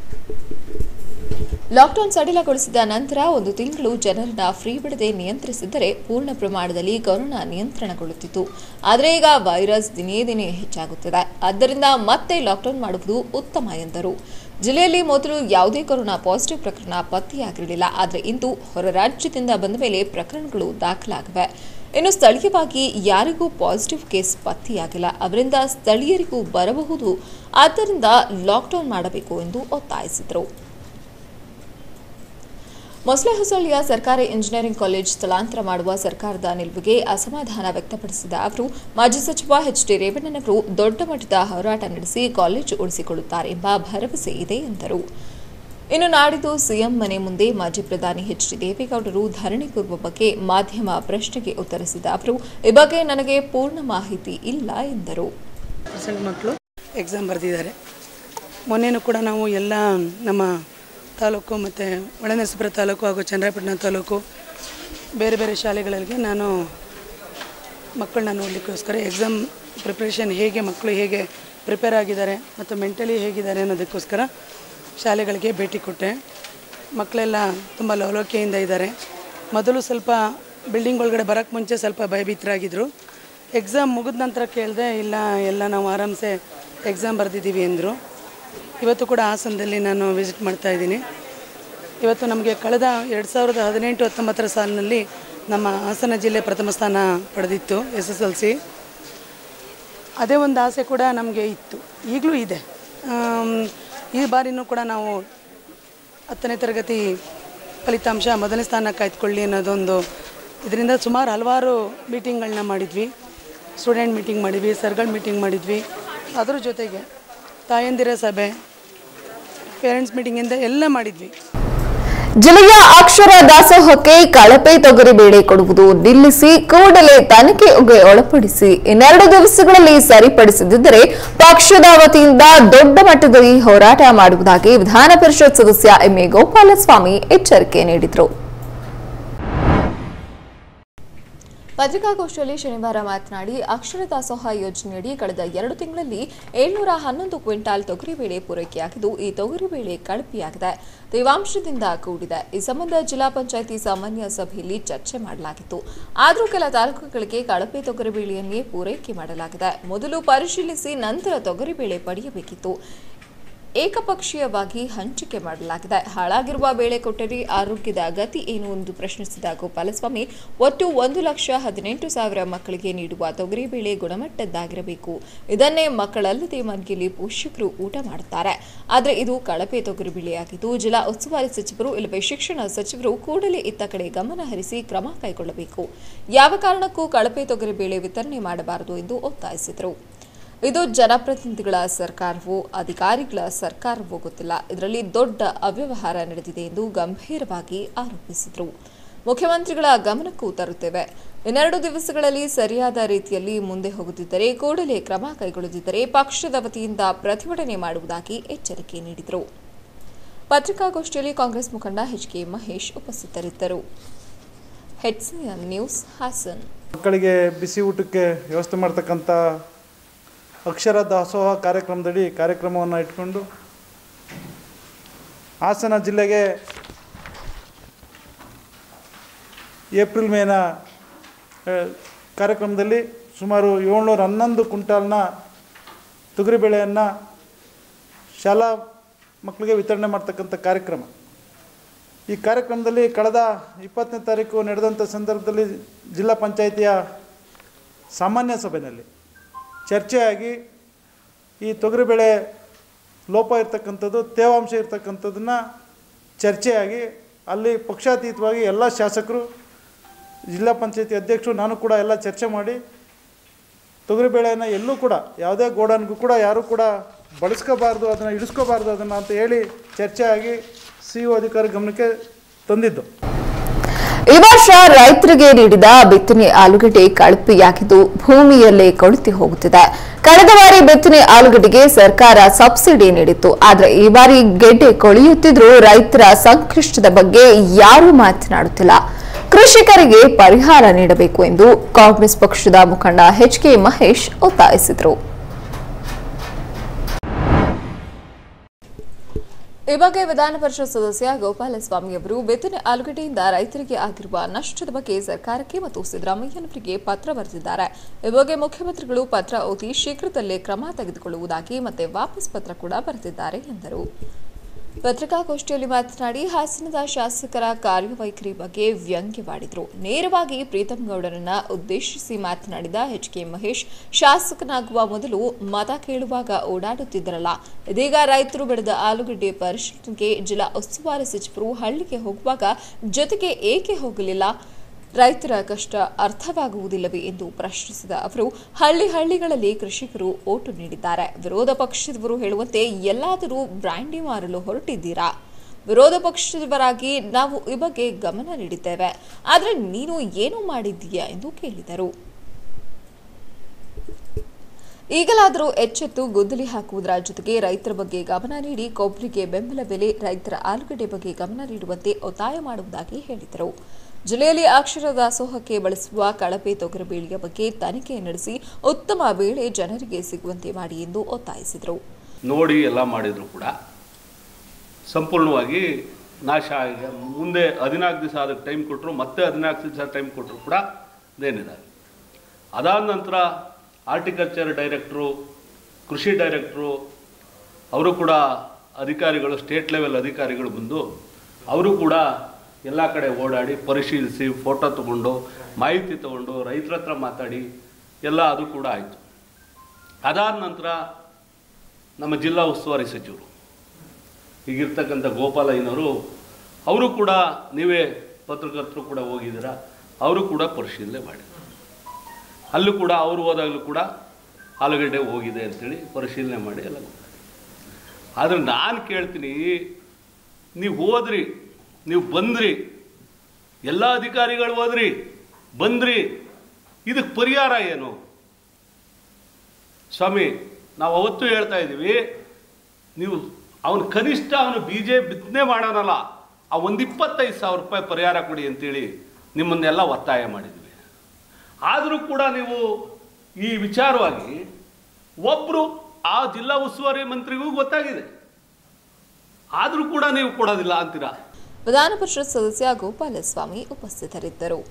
B: ಲಾಕ್ಡೌನ್ ಸಡಿಲಗೊಳಿಸಿದ ನಂತರ ಒಂದು ತಿಂಗಳು ಜನರನ್ನ ಫ್ರೀ ಬಿಡದೆ ನಿಯಂತ್ರಿಸಿದ್ದರೆ ಪೂರ್ಣ ಪ್ರಮಾಣದಲ್ಲಿ ಕೊರೋನಾ ನಿಯಂತ್ರಣಗೊಳ್ಳುತ್ತಿತ್ತು ಆದರೆ ಈಗ ವೈರಸ್ ದಿನೇ ದಿನೇ ಹೆಚ್ಚಾಗುತ್ತಿದೆ ಆದ್ದರಿಂದ ಮತ್ತೆ ಲಾಕ್ಡೌನ್ ಮಾಡುವುದು ಉತ್ತಮ ಎಂದರು ಜಿಲ್ಲೆಯಲ್ಲಿ ಮೊದಲು ಯಾವುದೇ ಕೊರೋನಾ ಪಾಸಿಟಿವ್ ಪ್ರಕರಣ ಪತ್ತೆಯಾಗಿರಲಿಲ್ಲ ಆದರೆ ಇಂದು ಹೊರ ರಾಜ್ಯದಿಂದ ಬಂದ ಮೇಲೆ ಪ್ರಕರಣಗಳು ದಾಖಲಾಗಿವೆ ಇನ್ನು ಸ್ಥಳೀಯವಾಗಿ ಯಾರಿಗೂ ಪಾಸಿಟಿವ್ ಕೇಸ್ ಪತ್ತೆಯಾಗಿಲ್ಲ ಅವರಿಂದ ಸ್ಥಳೀಯರಿಗೂ ಬರಬಹುದು ಆದ್ದರಿಂದ ಲಾಕ್ಡೌನ್ ಮಾಡಬೇಕು ಎಂದು ಒತ್ತಾಯಿಸಿದರು ಮೊಸಳೆ ಹೊಸಳ್ಳಿಯ ಸರ್ಕಾರಿ ಇಂಜಿನಿಯರಿಂಗ್ ಕಾಲೇಜ್ ಸ್ಥಳಾಂತರ ಮಾಡುವ ಸರ್ಕಾರದ ನಿಲುವಿಗೆ ಅಸಮಾಧಾನ ವ್ಯಕ್ತಪಡಿಸಿದ ಅವರು ಮಾಜಿ ಸಚಿವ ಎಚ್ ಡಿ ರೇವಣ್ಣನವರು ದೊಡ್ಡ ಮಟ್ಟದ ಹೋರಾಟ ನಡೆಸಿ ಕಾಲೇಜು ಉಳಿಸಿಕೊಳ್ಳುತ್ತಾರೆ ಎಂಬ ಭರವಸೆ ಇದೆ ಎಂದರು ಇನ್ನು ನಾಡಿದ್ದು ಸಿಎಂ ಮನೆ ಮುಂದೆ ಮಾಜಿ ಪ್ರಧಾನಿ ಎಚ್ ಡಿ ದೇವೇಗೌಡರು ಧರಣಿ ಕೂರುವ ಬಗ್ಗೆ ಮಾಧ್ಯಮ ಪ್ರಶ್ನೆಗೆ ಉತ್ತರಿಸಿದ ಅವರು ಈ ಬಗ್ಗೆ ನನಗೆ ಪೂರ್ಣ ಮಾಹಿತಿ ಇಲ್ಲ ಎಂದರು
E: ಪರ್ಸೆಂಟ್ ಮಕ್ಕಳು ಎಕ್ಸಾಮ್ ಬರೆದಿದ್ದಾರೆ ಮೊನ್ನೆನೂ ಕೂಡ ನಾವು ಎಲ್ಲ ನಮ್ಮ ತಾಲೂಕು ಮತ್ತು ಒಳನರಸೀಪುರ ತಾಲೂಕು ಹಾಗೂ ಚನ್ನರಾಯಪಟ್ಟಣ ತಾಲೂಕು ಬೇರೆ ಬೇರೆ ಶಾಲೆಗಳಿಗೆ ನಾನು ಮಕ್ಕಳನ್ನ ನೋಡಲಿಕ್ಕೋಸ್ಕರ ಎಕ್ಸಾಮ್ ಪ್ರಿಪ್ರೇಷನ್ ಹೇಗೆ ಮಕ್ಕಳು ಹೇಗೆ ಪ್ರಿಪೇರ್ ಆಗಿದ್ದಾರೆ ಮತ್ತು ಮೆಂಟಲಿ ಹೇಗಿದ್ದಾರೆ ಅನ್ನೋದಕ್ಕೋಸ್ಕರ ಶಾಲೆಗಳಿಗೆ ಭೇಟಿ ಕೊಟ್ಟೆ ಮಕ್ಕಳೆಲ್ಲ ತುಂಬ ಲವಲವಿಕೆಯಿಂದ ಇದ್ದಾರೆ ಮೊದಲು ಸ್ವಲ್ಪ ಬಿಲ್ಡಿಂಗ್ ಒಳಗಡೆ ಬರೋಕ್ಕೆ ಮುಂಚೆ ಸ್ವಲ್ಪ ಭಯಭೀತರಾಗಿದ್ದರು ಎಕ್ಸಾಮ್ ಮುಗಿದ ನಂತರ ಕೇಳಿದೆ ಇಲ್ಲ ಎಲ್ಲ ನಾವು ಆರಾಮ್ಸೆ ಎಕ್ಸಾಮ್ ಬರೆದಿದ್ದೀವಿ ಅಂದರು ಇವತ್ತು ಕೂಡ ಹಾಸನದಲ್ಲಿ ನಾನು ವಿಸಿಟ್ ಮಾಡ್ತಾ ಇದ್ದೀನಿ ಇವತ್ತು ನಮಗೆ ಕಳೆದ ಎರಡು ಸಾವಿರದ ಹದಿನೆಂಟು ಹತ್ತೊಂಬತ್ತರ ಸಾಲಿನಲ್ಲಿ ನಮ್ಮ ಹಾಸನ ಜಿಲ್ಲೆ ಪ್ರಥಮ ಸ್ಥಾನ ಪಡೆದಿತ್ತು ಎಸ್ ಎಸ್ ಎಲ್ ಸಿ ಅದೇ ಒಂದು ಆಸೆ ಕೂಡ ನಮಗೆ ಇತ್ತು ಈಗಲೂ ಇದೆ ಆಮ್, ಈ ಬಾರಿನೂ ಕೂಡ ನಾವು ಹತ್ತನೇ ತರಗತಿ ಫಲಿತಾಂಶ ಮೊದಲನೇ ಸ್ಥಾನ ಕಾಯ್ದುಕೊಳ್ಳಿ ಅನ್ನೋದೊಂದು ಇದರಿಂದ ಸುಮಾರು ಹಲವಾರು ಮೀಟಿಂಗ್ಗಳನ್ನ ಮಾಡಿದ್ವಿ ಸ್ಟೂಡೆಂಟ್ ಮೀಟಿಂಗ್ ಮಾಡಿದ್ವಿ ಸರ್ಗಳ ಮೀಟಿಂಗ್ ಮಾಡಿದ್ವಿ ಅದ್ರ ಜೊತೆಗೆ ತಾಯಂದಿರ ಸಭೆ ಪೇರೆಂಟ್ಸ್ ಮೀಟಿಂಗಿಂದ ಎಲ್ಲ ಮಾಡಿದ್ವಿ
A: ಜಿಲ್ಲೆಯ ಅಕ್ಷರ ದಾಸೋಹಕ್ಕೆ ಕಳಪೆ ತೊಗರಿ ಬೇಳೆ ಕೊಡುವುದು ನಿಲ್ಲಿಸಿ ಕೂಡಲೇ ತನಿಖೆಗೆ ಒಳಪಡಿಸಿ ಇನ್ನೆರಡು ದಿವಸಗಳಲ್ಲಿ ಸರಿಪಡಿಸದಿದ್ದರೆ ಪಕ್ಷದ ವತಿಯಿಂದ ದೊಡ್ಡ ಮಟ್ಟದಲ್ಲಿ ಹೋರಾಟ ಮಾಡುವುದಾಗಿ ವಿಧಾನ ಪರಿಷತ್ ಸದಸ್ಯ ಎಂಎ ಗೋಪಾಲಸ್ವಾಮಿ ಎಚ್ಚರಿಕೆ ನೀಡಿದರು
B: ಪತ್ರಿಕಾಗೋಷ್ಠಿಯಲ್ಲಿ ಶನಿವಾರ ಮಾತನಾಡಿ ಅಕ್ಷರ ದಾಸೋಹ ಯೋಜನೆಯಡಿ ಕಳೆದ ಎರಡು ತಿಂಗಳಲ್ಲಿ ಏಳ್ನೂರ ಹನ್ನೊಂದು ಕ್ವಿಂಟಾಲ್ ತೊಗರಿಬೇಳೆ ಪೂರೈಕೆಯಾಗಿದ್ದು ಈ ತೊಗರಿಬೇಳೆ ಕಳಪೆಯಾಗಿದೆ ತೇವಾಂಶದಿಂದ ಕೂಡಿದೆ ಈ ಸಂಬಂಧ ಜಿಲ್ಲಾ ಪಂಚಾಯಿತಿ ಸಾಮಾನ್ಯ ಸಭೆಯಲ್ಲಿ ಚರ್ಚೆ ಮಾಡಲಾಗಿತ್ತು ಆದರೂ ಕೆಲ ತಾಲೂಕುಗಳಿಗೆ ಕಳಪೆ ತೊಗರಿಬೇಳೆಯನ್ನೇ ಪೂರೈಕೆ ಮಾಡಲಾಗಿದೆ ಮೊದಲು ಪರಿಶೀಲಿಸಿ ನಂತರ ತೊಗರಿಬೇಳೆ ಪಡೆಯಬೇಕಿತ್ತು ಏಕಪಕ್ಷೀಯವಾಗಿ ಹಂಚಿಕೆ ಮಾಡಲಾಗಿದೆ ಹಾಳಾಗಿರುವ ಬೇಳೆ ಕೊಟ್ಟರೆ ಆರೋಗ್ಯದ ಗತಿ ಏನು ಎಂದು ಪ್ರಶ್ನಿಸಿದ ಗೋಪಾಲಸ್ವಾಮಿ ಒಟ್ಟು ಒಂದು ಲಕ್ಷ ಹದಿನೆಂಟು ಸಾವಿರ ಮಕ್ಕಳಿಗೆ ನೀಡುವ ತೊಗರಿಬೇಳೆ ಗುಣಮಟ್ಟದ್ದಾಗಿರಬೇಕು ಇದನ್ನೇ ಮಕ್ಕಳಲ್ಲದೆ ಮನೆಯಲ್ಲಿ ಪೋಷಕರು ಊಟ ಮಾಡುತ್ತಾರೆ ಆದರೆ ಇದು ಕಳಪೆ ತೊಗರಿಬೇಳೆಯಾಗಿದ್ದು ಜಿಲ್ಲಾ ಉಸ್ತುವಾರಿ ಸಚಿವರು ಇಲ್ಲವೇ ಶಿಕ್ಷಣ ಸಚಿವರು ಕೂಡಲೇ ಇತ್ತ ಕಡೆ ಗಮನ ಹರಿಸಿ ಕ್ರಮ ಕೈಗೊಳ್ಳಬೇಕು ಯಾವ ಕಾರಣಕ್ಕೂ ಕಳಪೆ ತೊಗರಿಬೇಳೆ ವಿತರಣೆ ಮಾಡಬಾರದು ಎಂದು ಒತ್ತಾಯಿಸಿದರು ಇದು ಜನಪ್ರತಿನಿಧಿಗಳ ಸರ್ಕಾರವೋ ಅಧಿಕಾರಿಗಳ ಸರ್ಕಾರವೋ ಗೊತ್ತಿಲ್ಲ ಇದರಲ್ಲಿ ದೊಡ್ಡ ಅವ್ಯವಹಾರ ನಡೆದಿದೆ ಎಂದು ಗಂಭೀರವಾಗಿ ಆರೋಪಿಸಿದರು ಮುಖ್ಯಮಂತ್ರಿಗಳ ಗಮನಕ್ಕೂ ತರುತ್ತೇವೆ ಇನ್ನೆರಡು ದಿವಸಗಳಲ್ಲಿ ಸರಿಯಾದ ರೀತಿಯಲ್ಲಿ ಮುಂದೆ ಹೋಗುತ್ತಿದ್ದರೆ ಕೂಡಲೇ ಕ್ರಮ ಕೈಗೊಳ್ಳದಿದ್ದರೆ ಪಕ್ಷದ ವತಿಯಿಂದ ಪ್ರತಿಭಟನೆ ಮಾಡುವುದಾಗಿ ಎಚ್ಚರಿಕೆ ನೀಡಿದರು ಪತ್ರಿಕಾಗೋಷ್ಠಿಯಲ್ಲಿ ಕಾಂಗ್ರೆಸ್ ಮುಖಂಡ ಎಚ್ ಕೆ ಮಹೇಶ್ ಉಪಸ್ಥಿತರಿದ್ದರು ಹೆಚ್ಸಿಎನ್ ನ್ಯೂಸ್ ಹಾಸನ್
F: ಮಕ್ಕಳಿಗೆ ಬಿಸಿ ಊಟಕ್ಕೆ ವ್ಯವಸ್ಥೆ ಮಾಡ್ತಕ್ಕಂಥ ಅಕ್ಷರ ದಾಸೋಹ ಕಾರ್ಯಕ್ರಮದಡಿ ಕಾರ್ಯಕ್ರಮವನ್ನು ಇಟ್ಕೊಂಡು ಹಾಸನ ಜಿಲ್ಲೆಗೆ ಏಪ್ರಿಲ್ ಮೇನ ಆ, ಕಾರ್ಯಕ್ರಮದಲ್ಲಿ ಸುಮಾರು ಏಳ್ನೂರ ಹನ್ನೊಂದು ಕ್ವಿಂಟಾಲ್ನ ತೊಗರಿಬೇಳೆಯನ್ನು ಶಾಲಾ ಮಕ್ಕಳಿಗೆ ವಿತರಣೆ ಮಾಡ್ತಕ್ಕಂಥ ಕಾರ್ಯಕ್ರಮ ಈ ಕಾರ್ಯಕ್ರಮದಲ್ಲಿ ಕಳೆದ ಇಪ್ಪತ್ತನೇ ತಾರೀಕು ನಡೆದಂಥ ಸಂದರ್ಭದಲ್ಲಿ ಜಿಲ್ಲಾ ಪಂಚಾಯಿತಿಯ ಸಾಮಾನ್ಯ ಸಭೆಯಲ್ಲಿ ಚರ್ಚೆಯಾಗಿ ಈ ತೊಗರಿಬೇಳೆ ಲೋಪ ಇರ್ತಕ್ಕಂಥದ್ದು ತೇವಾಂಶ ಇರ್ತಕ್ಕಂಥದ್ದನ್ನು ಚರ್ಚೆಯಾಗಿ ಅಲ್ಲಿ ಪಕ್ಷಾತೀತವಾಗಿ ಎಲ್ಲ ಶಾಸಕರು ಜಿಲ್ಲಾ ಪಂಚಾಯತಿ ಅಧ್ಯಕ್ಷರು ನಾನು ಕೂಡ ಎಲ್ಲ ಚರ್ಚೆ ಮಾಡಿ ತೊಗರಿಬೇಳೆಯನ್ನು ಎಲ್ಲೂ ಕೂಡ ಯಾವುದೇ ಗೋಡನ್ಗೂ ಕೂಡ ಯಾರೂ ಕೂಡ ಬಳಸ್ಕೋಬಾರ್ದು ಅದನ್ನು ಇಡಿಸ್ಕೋಬಾರ್ದು ಅದನ್ನು ಅಂತ ಹೇಳಿ ಚರ್ಚೆ ಆಗಿ ಸಿ ಒ ಅಧಿಕಾರಿ ಗಮನಕ್ಕೆ ತಂದಿದ್ದು
A: ಈ ವರ್ಷ ರೈತರಿಗೆ ನೀಡಿದ ಬಿತ್ತನೆ ಆಲೂಗಡ್ಡೆ ಕಳಪೆಯಾಗಿದ್ದು ಭೂಮಿಯಲ್ಲೇ ಕೊಳೆತು ಹೋಗುತ್ತಿದೆ ಕಳೆದ ಬಾರಿ ಬಿತ್ತನೆ ಆಲೂಗಡ್ಡೆಗೆ ಸರ್ಕಾರ ಸಬ್ಸಿಡಿ ನೀಡಿತ್ತು ಆದರೆ ಈ ಬಾರಿ ಗೆಡ್ಡೆ ಕೊಳೆಯುತ್ತಿದ್ರೂ ರೈತರ ಸಂಕಷ್ಟದ ಬಗ್ಗೆ ಯಾರೂ ಮಾತನಾಡುತ್ತಿಲ್ಲ ಕೃಷಿಕರಿಗೆ ಪರಿಹಾರ ನೀಡಬೇಕು ಎಂದು ಕಾಂಗ್ರೆಸ್ ಪಕ್ಷದ ಮುಖಂಡ ಎಚ್ ಕೆ ಮಹೇಶ್ ಒತ್ತಾಯಿಸಿದರು
B: ಈ ಬಗ್ಗೆ ವಿಧಾನ ಪರಿಷತ್ ಸದಸ್ಯ ಗೋಪಾಲಸ್ವಾಮಿ ಅವರು ಬಿತ್ತನೆ ಆಲೂಗಡ್ಡೆಯಿಂದ ರೈತರಿಗೆ ಆಗಿರುವ ನಷ್ಟದ ಬಗ್ಗೆ ಸರ್ಕಾರಕ್ಕೆ ಮತ್ತು ಸಿದ್ದರಾಮಯ್ಯನವರಿಗೆ ಪತ್ರ ಬರೆದಿದ್ದಾರೆ ಈ ಬಗ್ಗೆ ಮುಖ್ಯಮಂತ್ರಿಗಳು ಪತ್ರ ಓದಿ ಶೀಘ್ರದಲ್ಲೇ ಕ್ರಮ ತೆಗೆದುಕೊಳ್ಳುವುದಾಗಿ ಮತ್ತೆ ವಾಪಸ್ ಪತ್ರ ಕೂಡ ಬರೆದಿದ್ದಾರೆ ಎಂದರು ಪತ್ರಿಕಾಗೋಷ್ಠಿಯಲ್ಲಿ ಮಾತನಾಡಿ ಹಾಸನದ ಶಾಸಕರ ಕಾರ್ಯವೈಖರಿ ಬಗ್ಗೆ ವ್ಯಂಗ್ಯವಾಡಿದರು ನೇರವಾಗಿ ಪ್ರೀತಂ ಗೌಡರನ್ನ ಉದ್ದೇಶಿಸಿ ಮಾತನಾಡಿದ ಎಚ್ ಕೆ ಮಹೇಶ್ ಶಾಸಕನಾಗುವ ಮೊದಲು ಮತ ಕೇಳುವಾಗ ಓಡಾಡುತ್ತಿದ್ದರಲ್ಲ ಇದೀಗ ರೈತರು ಬೆಳೆದ ಆಲೂಗಡ್ಡೆ ಪರಿಶೀಲನೆಗೆ ಜಿಲ್ಲಾ ಉಸ್ತುವಾರಿ ಸಚಿವರು ಹಳ್ಳಿಗೆ ಹೋಗುವಾಗ ಜೊತೆಗೆ ಏಕೆ ಹೋಗಲಿಲ್ಲ ರೈತರ ಕಷ್ಟ ಅರ್ಥವಾಗುವುದಿಲ್ಲವೇ ಎಂದು ಪ್ರಶ್ನಿಸಿದ ಅವರು ಹಳ್ಳಿ ಹಳ್ಳಿಗಳಲ್ಲಿ ಕೃಷಿಕರು ಓಟು ನೀಡಿದ್ದಾರೆ ವಿರೋಧ ಪಕ್ಷದವರು ಹೇಳುವಂತೆ ಎಲ್ಲಾದರೂ ಬ್ರ್ಯಾಂಡಿ ಮಾರಲು ಹೊರಟಿದ್ದೀರಾ ವಿರೋಧ ಪಕ್ಷದವರಾಗಿ ನಾವು ಈ ಬಗ್ಗೆ ಗಮನ ನೀಡಿದ್ದೇವೆ ಆದರೆ ನೀನು ಏನು ಮಾಡಿದ್ದೀಯಾ ಎಂದು ಕೇಳಿದರು ಈಗಲಾದರೂ ಎಚ್ಚೆತ್ತು ಗುದ್ದಲಿ ಹಾಕುವುದರ ಜೊತೆಗೆ ರೈತರ ಬಗ್ಗೆ ಗಮನ ನೀಡಿ ಕೊಬ್ಬರಿಗೆ ಬೆಂಬಲ ಬೆಲೆ ರೈತರ ಆಲೂಗಡ್ಡೆ ಬಗ್ಗೆ ಗಮನ ನೀಡುವಂತೆ ಒತ್ತಾಯ ಮಾಡುವುದಾಗಿ ಹೇಳಿದರು ಜಿಲ್ಲೆಯಲ್ಲಿ ಅಕ್ಷರ ದಾಸೋಹಕ್ಕೆ ಬಳಸುವ ಕಳಪೆ ತೊಗರಿಬೇಳೆಯ ಬಗ್ಗೆ ತನಿಖೆ ನಡೆಸಿ ಉತ್ತಮ ಬೇಳೆ ಜನರಿಗೆ ಸಿಗುವಂತೆ ಮಾಡಿ ಎಂದು ಒತ್ತಾಯಿಸಿದರು
G: ನೋಡಿ ಎಲ್ಲ ಮಾಡಿದ್ರು ಕೂಡ ಸಂಪೂರ್ಣವಾಗಿ ನಾಶ ಆಗಿದೆ ಮುಂದೆ ಹದಿನಾಲ್ಕು ದಿವಸ ಅದಕ್ಕೆ ಟೈಮ್ ಕೊಟ್ಟರು ಮತ್ತೆ ಹದಿನಾಲ್ಕು ದಿವಸ ಟೈಮ್ ಕೊಟ್ಟರು ಕೂಡ ಅದೇನಿದೆ ಅದಾದ ನಂತರ ಆರ್ಟಿಕಲ್ಚರ್ ಡೈರೆಕ್ಟ್ರು ಕೃಷಿ ಡೈರೆಕ್ಟ್ರು ಅವರು ಕೂಡ ಅಧಿಕಾರಿಗಳು ಸ್ಟೇಟ್ ಲೆವೆಲ್ ಅಧಿಕಾರಿಗಳು ಬಂದು ಅವರು ಕೂಡ ಎಲ್ಲ ಕಡೆ ಓಡಾಡಿ ಪರಿಶೀಲಿಸಿ ಫೋಟೋ ತಗೊಂಡು ಮಾಹಿತಿ ತಗೊಂಡು ರೈತರ ಹತ್ರ ಮಾತಾಡಿ ಎಲ್ಲ ಅದು ಕೂಡ ಆಯಿತು ಅದಾದ ನಂತರ ನಮ್ಮ ಜಿಲ್ಲಾ ಉಸ್ತುವಾರಿ ಸಚಿವರು ಈಗಿರ್ತಕ್ಕಂಥ ಗೋಪಾಲಯ್ಯನವರು ಅವರು ಕೂಡ ನೀವೇ ಪತ್ರಕರ್ತರು ಕೂಡ ಹೋಗಿದ್ದೀರಾ ಅವರು ಕೂಡ ಪರಿಶೀಲನೆ ಮಾಡಿದರು ಅಲ್ಲೂ ಕೂಡ ಅವರು ಹೋದಾಗಲೂ ಕೂಡ ಆಲೂಗಡ್ಡೆ ಹೋಗಿದೆ ಅಂತೇಳಿ ಪರಿಶೀಲನೆ ಮಾಡಿ ಎಲ್ಲ ಗೊತ್ತಾಯ್ತು. ಆದರೆ ನಾನು ಕೇಳ್ತೀನಿ ನೀವು ಹೋದ್ರಿ ನೀವು ಬಂದ್ರಿ ಎಲ್ಲ ಅಧಿಕಾರಿಗಳು ಹೋದ್ರಿ ಬಂದ್ರಿ ಇದಕ್ಕೆ ಪರಿಹಾರ ಏನು ಸ್ವಾಮಿ ನಾವು ಅವತ್ತು ಹೇಳ್ತಾ ಇದ್ದೀವಿ ನೀವು ಅವನು ಕನಿಷ್ಠ ಅವನು ಬಿ ಜೆ ಬಿತ್ತನೆ ಮಾಡೋನಲ್ಲ ಆ ಒಂದು ಇಪ್ಪತ್ತೈದು ಸಾವಿರ ರೂಪಾಯಿ ಪರಿಹಾರ ಕೊಡಿ ಅಂತೇಳಿ ನಿಮ್ಮನ್ನೆಲ್ಲ ಒತ್ತಾಯ ಮಾಡಿದ್ವಿ ಆದರೂ ಕೂಡ ನೀವು ಈ ವಿಚಾರವಾಗಿ ಒಬ್ಬರು ಆ ಜಿಲ್ಲಾ ಉಸ್ತುವಾರಿ ಮಂತ್ರಿಗೂ ಗೊತ್ತಾಗಿದೆ ಆದರೂ ಕೂಡ ನೀವು ಕೊಡೋದಿಲ್ಲ ಅಂತೀರಾ
B: ವಿಧಾನ ಪರಿಷತ್ ಸದಸ್ಯ ಗೋಪಾಲಸ್ವಾಮಿ ಉಪಸ್ಥಿತರಿದ್ದರು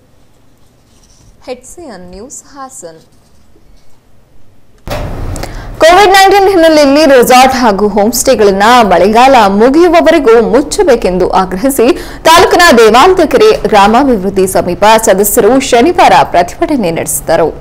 B: HCN news Hassan
A: COVID nineteen ಹಿನ್ನೆಲೆಯಲ್ಲಿ ರೆಸಾರ್ಟ್ ಹಾಗೂ ಹೋಮ್ ಸ್ಟೇಗಳನ್ನ ಮಳೆಗಾಲ ಮುಗಿಯುವವರೆಗೂ ಮುಚ್ಚಬೇಕೆಂದು ಆಗ್ರಹಿಸಿ ತಾಲೂಕಿನ ದೇವಾಲದ ಕೆರೆ ಗ್ರಾಮಾಭಿವೃದ್ಧಿ ಸಮೀಪ ಸದಸ್ಯರು ಶನಿವಾರ ಪ್ರತಿಭಟನೆ ನಡೆಸಿದರು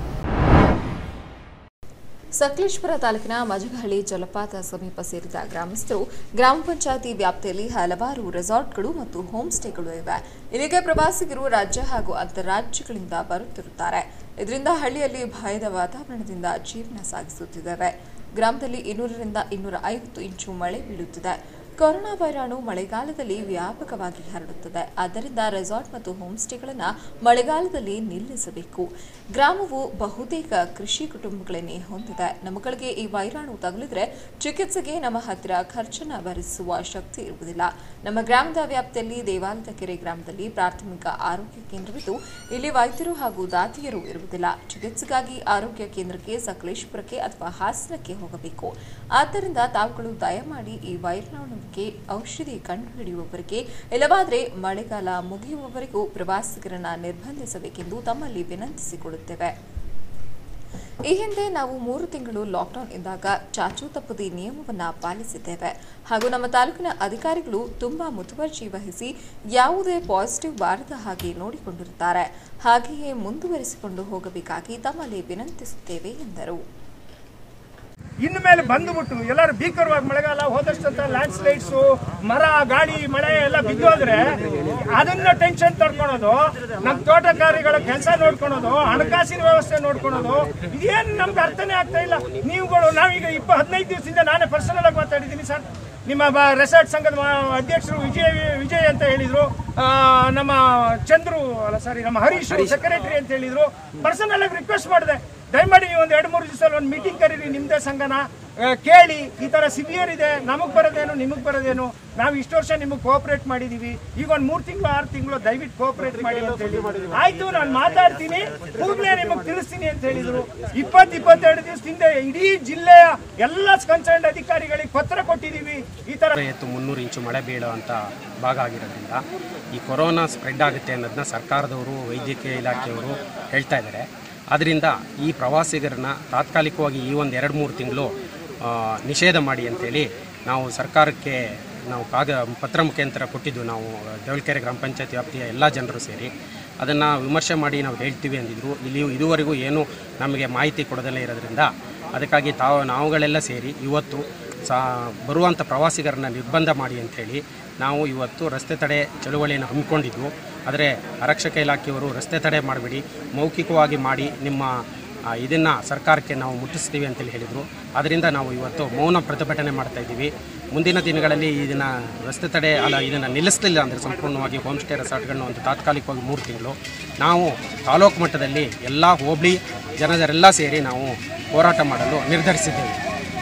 B: ಸಕಲೇಶ್ವರ ತಾಲೂಕಿನ ಮಜಗಹಳ್ಳಿ ಜಲಪಾತ ಸಮೀಪ ಸೇರಿದ ಗ್ರಾಮಸ್ಥರು ಗ್ರಾಮ ಪಂಚಾಯತಿ ವ್ಯಾಪ್ತಿಯಲ್ಲಿ ಹಲವಾರು ರೆಸಾರ್ಟ್ಗಳು ಮತ್ತು ಹೋಮ್ ಸ್ಟೇಗಳು ಇವೆ ಇಲ್ಲಿಗೆ ಪ್ರವಾಸಿಗರು ರಾಜ್ಯ ಹಾಗೂ ಅಂತಾರಾಜ್ಯಗಳಿಂದ ಬರುತ್ತಿರುತ್ತಾರೆ ಇದರಿಂದ ಹಳ್ಳಿಯಲ್ಲಿ ಭಯದ ವಾತಾವರಣದಿಂದ ಜೀವನ ಸಾಗಿಸುತ್ತಿದ್ದೇವೆ ಗ್ರಾಮದಲ್ಲಿ ಇನ್ನೂರರಿಂದ ಇನ್ನೂರ ಐವತ್ತು ಇಂಚು ಮಳೆ ಬೀಳುತ್ತಿದೆ ಕೊರೋನಾ ವೈರಾಣು ಮಳೆಗಾಲದಲ್ಲಿ ವ್ಯಾಪಕವಾಗಿ ಹರಡುತ್ತದೆ ಆದ್ದರಿಂದ ರೆಸಾರ್ಟ್ ಮತ್ತು ಹೋಮ್ ಸ್ಟೇಗಳನ್ನು ಮಳೆಗಾಲದಲ್ಲಿ ನಿಲ್ಲಿಸಬೇಕು ಗ್ರಾಮವು ಬಹುತೇಕ ಕೃಷಿ ಕುಟುಂಬಗಳನ್ನೇ ಹೊಂದಿದೆ ನಮ್ಮಗಳಿಗೆ ಈ ವೈರಾಣು ತಗುಲಿದ್ರೆ ಚಿಕಿತ್ಸೆಗೆ ನಮ್ಮ ಹತ್ತಿರ ಖರ್ಚನ್ನ ಭರಿಸುವ ಶಕ್ತಿ ಇರುವುದಿಲ್ಲ ನಮ್ಮ ಗ್ರಾಮದ ವ್ಯಾಪ್ತಿಯಲ್ಲಿ ದೇವಾಲಯದ ಕೆರೆ ಗ್ರಾಮದಲ್ಲಿ ಪ್ರಾಥಮಿಕ ಆರೋಗ್ಯ ಕೇಂದ್ರವಿದ್ದು ಇಲ್ಲಿ ವೈದ್ಯರು ಹಾಗೂ ದಾದಿಯರು ಇರುವುದಿಲ್ಲ ಚಿಕಿತ್ಸೆಗಾಗಿ ಆರೋಗ್ಯ ಕೇಂದ್ರಕ್ಕೆ ಸಕಲೇಶ್ಪುರಕ್ಕೆ ಅಥವಾ ಹಾಸನಕ್ಕೆ ಹೋಗಬೇಕು ಆದ್ದರಿಂದ ತಾವುಗಳು ದಯಮಾಡಿ ಈ ವೈರಾಣುವಿಗೆ ಔಷಧಿ ಕಂಡುಹಿಡಿಯುವವರೆಗೆ ಇಲ್ಲವಾದರೆ ಮಳೆಗಾಲ ಮುಗಿಯುವವರೆಗೂ ಪ್ರವಾಸಿಗರನ್ನ ನಿರ್ಬಂಧಿಸಬೇಕೆಂದು ತಮ್ಮಲ್ಲಿ ವಿನಂತಿಸಿಕೊಳ್ಳುತ್ತೇವೆ ಈ ಹಿಂದೆ ನಾವು ಮೂರು ತಿಂಗಳು ಲಾಕ್ಡೌನ್ ಇದ್ದಾಗ ಚಾಚು ತಪ್ಪದಿ ನಿಯಮವನ್ನ ಪಾಲಿಸಿದ್ದೇವೆ ಹಾಗೂ ನಮ್ಮ ತಾಲೂಕಿನ ಅಧಿಕಾರಿಗಳು ತುಂಬಾ ಮುತುವರ್ಜಿ ವಹಿಸಿ ಯಾವುದೇ ಪಾಸಿಟಿವ್ ಬಾರದ ಹಾಗೆ ನೋಡಿಕೊಂಡಿರುತ್ತಾರೆ ಹಾಗೆಯೇ ಮುಂದುವರಿಸಿಕೊಂಡು ಹೋಗಬೇಕಾಗಿ ತಮ್ಮಲ್ಲಿ ವಿನಂತಿಸುತ್ತೇವೆ ಎಂದರು
H: ಇನ್ನು ಮೇಲೆ ಬಂದುಬಿಟ್ಟು ಎಲ್ಲರೂ ಭೀಕರವಾಗಿ ಮಳೆಗಾಲ ಹೋದಷ್ಟಂತ ಲ್ಯಾಂಡ್ ಸ್ಲೈಡ್ಸು ಮರ ಗಾಳಿ ಮಳೆ ಎಲ್ಲ ಬಿದ್ದೋದ್ರೆ ಅದನ್ನ ಟೆನ್ಷನ್ ತಡ್ಕೊಳೋದು ನಮ್ಮ ತೋಟಗಾರಿಗಳ ಕೆಲಸ ನೋಡ್ಕೊಳೋದು ಹಣಕಾಸಿನ ವ್ಯವಸ್ಥೆ ನೋಡ್ಕೊಳೋದು ಇದೇನು ನಮ್ಗೆ ಅರ್ಥನೇ ಆಗ್ತಾ ಇಲ್ಲ ನೀವುಗಳು ನಾವೀಗ ಇಪ್ಪ ಹದಿನೈದು ದಿವಸದಿಂದ ನಾನೇ ಪರ್ಸನಲ್ ಆಗಿ ಮಾತಾಡಿದ್ದೀನಿ ಸರ್ ನಿಮ್ಮ ಬ ರೆಸಾರ್ಟ್ ಸಂಘದ ಮಾ- ಅಧ್ಯಕ್ಷರು ವಿಜಯ್ ವಿಜಯ್ ಅಂತ ಹೇಳಿದ್ರು ಆ, ನಮ್ಮ ಚಂದ್ರು ಅಲ್ಲ ಸಾರಿ ನಮ್ಮ ಹರೀಶ್ ಸೆಕ್ರೆಟರಿ ಅಂತ ಹೇಳಿದ್ರು ಪರ್ಸನಲ್ ಆಗಿ ರಿಕ್ವೆಸ್ಟ್ ಮಾಡಿದೆ ದಯಮಾಡಿ ನೀವು ಒಂದು ಎರಡು ಮೂರು ದಿವಸ ಒಂದು ಮೀಟಿಂಗ್ ಕರೀರಿ ನಿಮ್ದೇ ಸಂಘನ ಆ, ಕೇಳಿ ಈ ತರ ಸಿವಿಯರ್ ಇದೆ ನಮಗ್ ಬರೋದೇನು ನಿಮಗ್ ಬರೋದೇನು ನಾವು ಇಷ್ಟು ವರ್ಷ ನಿಮಗೆ ಕೋಆಪರೇಟ್ ಮಾಡಿದೀವಿ ಈಗ ಒಂದು ಮೂರು ತಿಂಗಳು ಆರು ತಿಂಗಳು ದಯವಿಟ್ಟು ಕೋಆಪರೇಟ್ ಮಾಡಿ ಅಂತ ಹೇಳಿ ಆಯ್ತು ನಾನು ಮಾತಾಡ್ತೀನಿ ಕೂಡಲೇ ನಿಮಗೆ ತಿಳಿಸ್ತೀನಿ ಅಂತ ಹೇಳಿದ್ರು ಇಪ್ಪತ್ತು ಇಪ್ಪತ್ತೆರಡು ದಿವಸದಿಂದ ಇಡೀ ಜಿಲ್ಲೆಯ ಎಲ್ಲ ಕನ್ಸರ್ನ್ ಅಧಿಕಾರಿಗಳಿಗೆ ಪತ್ರ ಕೊಟ್ಟಿದ್ದೀವಿ ಈ ತರ
I: ಎತ್ತು ಮುನ್ನೂರು ಇಂಚು ಮಳೆ ಬೀಳುವಂಥ ಭಾಗ ಆಗಿರೋದ್ರಿಂದ ಈ ಕೊರೋನಾ ಸ್ಪ್ರೆಡ್ ಆಗುತ್ತೆ ಅನ್ನೋದನ್ನ ಸರ್ಕಾರದವರು ವೈದ್ಯಕೀಯ ಇಲಾಖೆಯವರು ಹೇಳ್ತಾ ಇದ್ದಾರೆ ಆದ್ದರಿಂದ ಈ ಪ್ರವಾಸಿಗರನ್ನ ತಾತ್ಕಾಲಿಕವಾಗಿ ಈ ಒಂದು ಎರಡು ಮೂರು ತಿಂಗಳು ಆ, ನಿಷೇಧ ಮಾಡಿ ಅಂತೇಳಿ ನಾವು ಸರ್ಕಾರಕ್ಕೆ ನಾವು ಕಾಗ ಪತ್ರ ಮುಖಾಂತರ ಕೊಟ್ಟಿದ್ದು ನಾವು ದೇವಳಕೆರೆ ಗ್ರಾಮ ಪಂಚಾಯತ್ ವ್ಯಾಪ್ತಿಯ ಎಲ್ಲ ಜನರು ಸೇರಿ ಅದನ್ನು ವಿಮರ್ಶೆ ಮಾಡಿ ನಾವು ಹೇಳ್ತೀವಿ ಅಂದಿದ್ರು ಇಲ್ಲಿ ಇದುವರೆಗೂ ಏನು ನಮಗೆ ಮಾಹಿತಿ ಕೊಡದಲ್ಲೇ ಇರೋದ್ರಿಂದ ಅದಕ್ಕಾಗಿ ತಾವು ನಾವುಗಳೆಲ್ಲ ಸೇರಿ ಇವತ್ತು ಸಾ ಬರುವಂಥ ಪ್ರವಾಸಿಗರನ್ನ ನಿರ್ಬಂಧ ಮಾಡಿ ಅಂಥೇಳಿ ನಾವು ಇವತ್ತು ರಸ್ತೆ ತಡೆ ಚಳುವಳಿಯನ್ನು ಹಮ್ಮಿಕೊಂಡಿದ್ವು ಆದರೆ ಆರಕ್ಷಕ ಇಲಾಖೆಯವರು ರಸ್ತೆ ತಡೆ ಮಾಡಬೇಡಿ ಮೌಖಿಕವಾಗಿ ಮಾಡಿ ನಿಮ್ಮ ಇದನ್ನು ಸರ್ಕಾರಕ್ಕೆ ನಾವು ಮುಟ್ಟಿಸ್ತೀವಿ ಅಂತೇಳಿ ಹೇಳಿದರು ಅದರಿಂದ ನಾವು ಇವತ್ತು ಮೌನ ಪ್ರತಿಭಟನೆ ಮಾಡ್ತಾ ಇದ್ದೀವಿ ಮುಂದಿನ ದಿನಗಳಲ್ಲಿ ಇದನ್ನು ರಸ್ತೆ ತಡೆ ಅಲ್ಲ ಇದನ್ನು ನಿಲ್ಲಿಸಲಿಲ್ಲ ಅಂದರೆ ಸಂಪೂರ್ಣವಾಗಿ ಹೋಮ್ ಸ್ಟೇ ರೆಸಾರ್ಟ್ಗಳನ್ನ ಒಂದು ತಾತ್ಕಾಲಿಕವಾಗಿ ಮೂರು ತಿಂಗಳು ನಾವು ತಾಲೂಕು ಮಟ್ಟದಲ್ಲಿ ಎಲ್ಲ ಹೋಬಳಿ ಜನರೆಲ್ಲ ಸೇರಿ ನಾವು ಹೋರಾಟ ಮಾಡಲು ನಿರ್ಧರಿಸಿದ್ದೇವೆ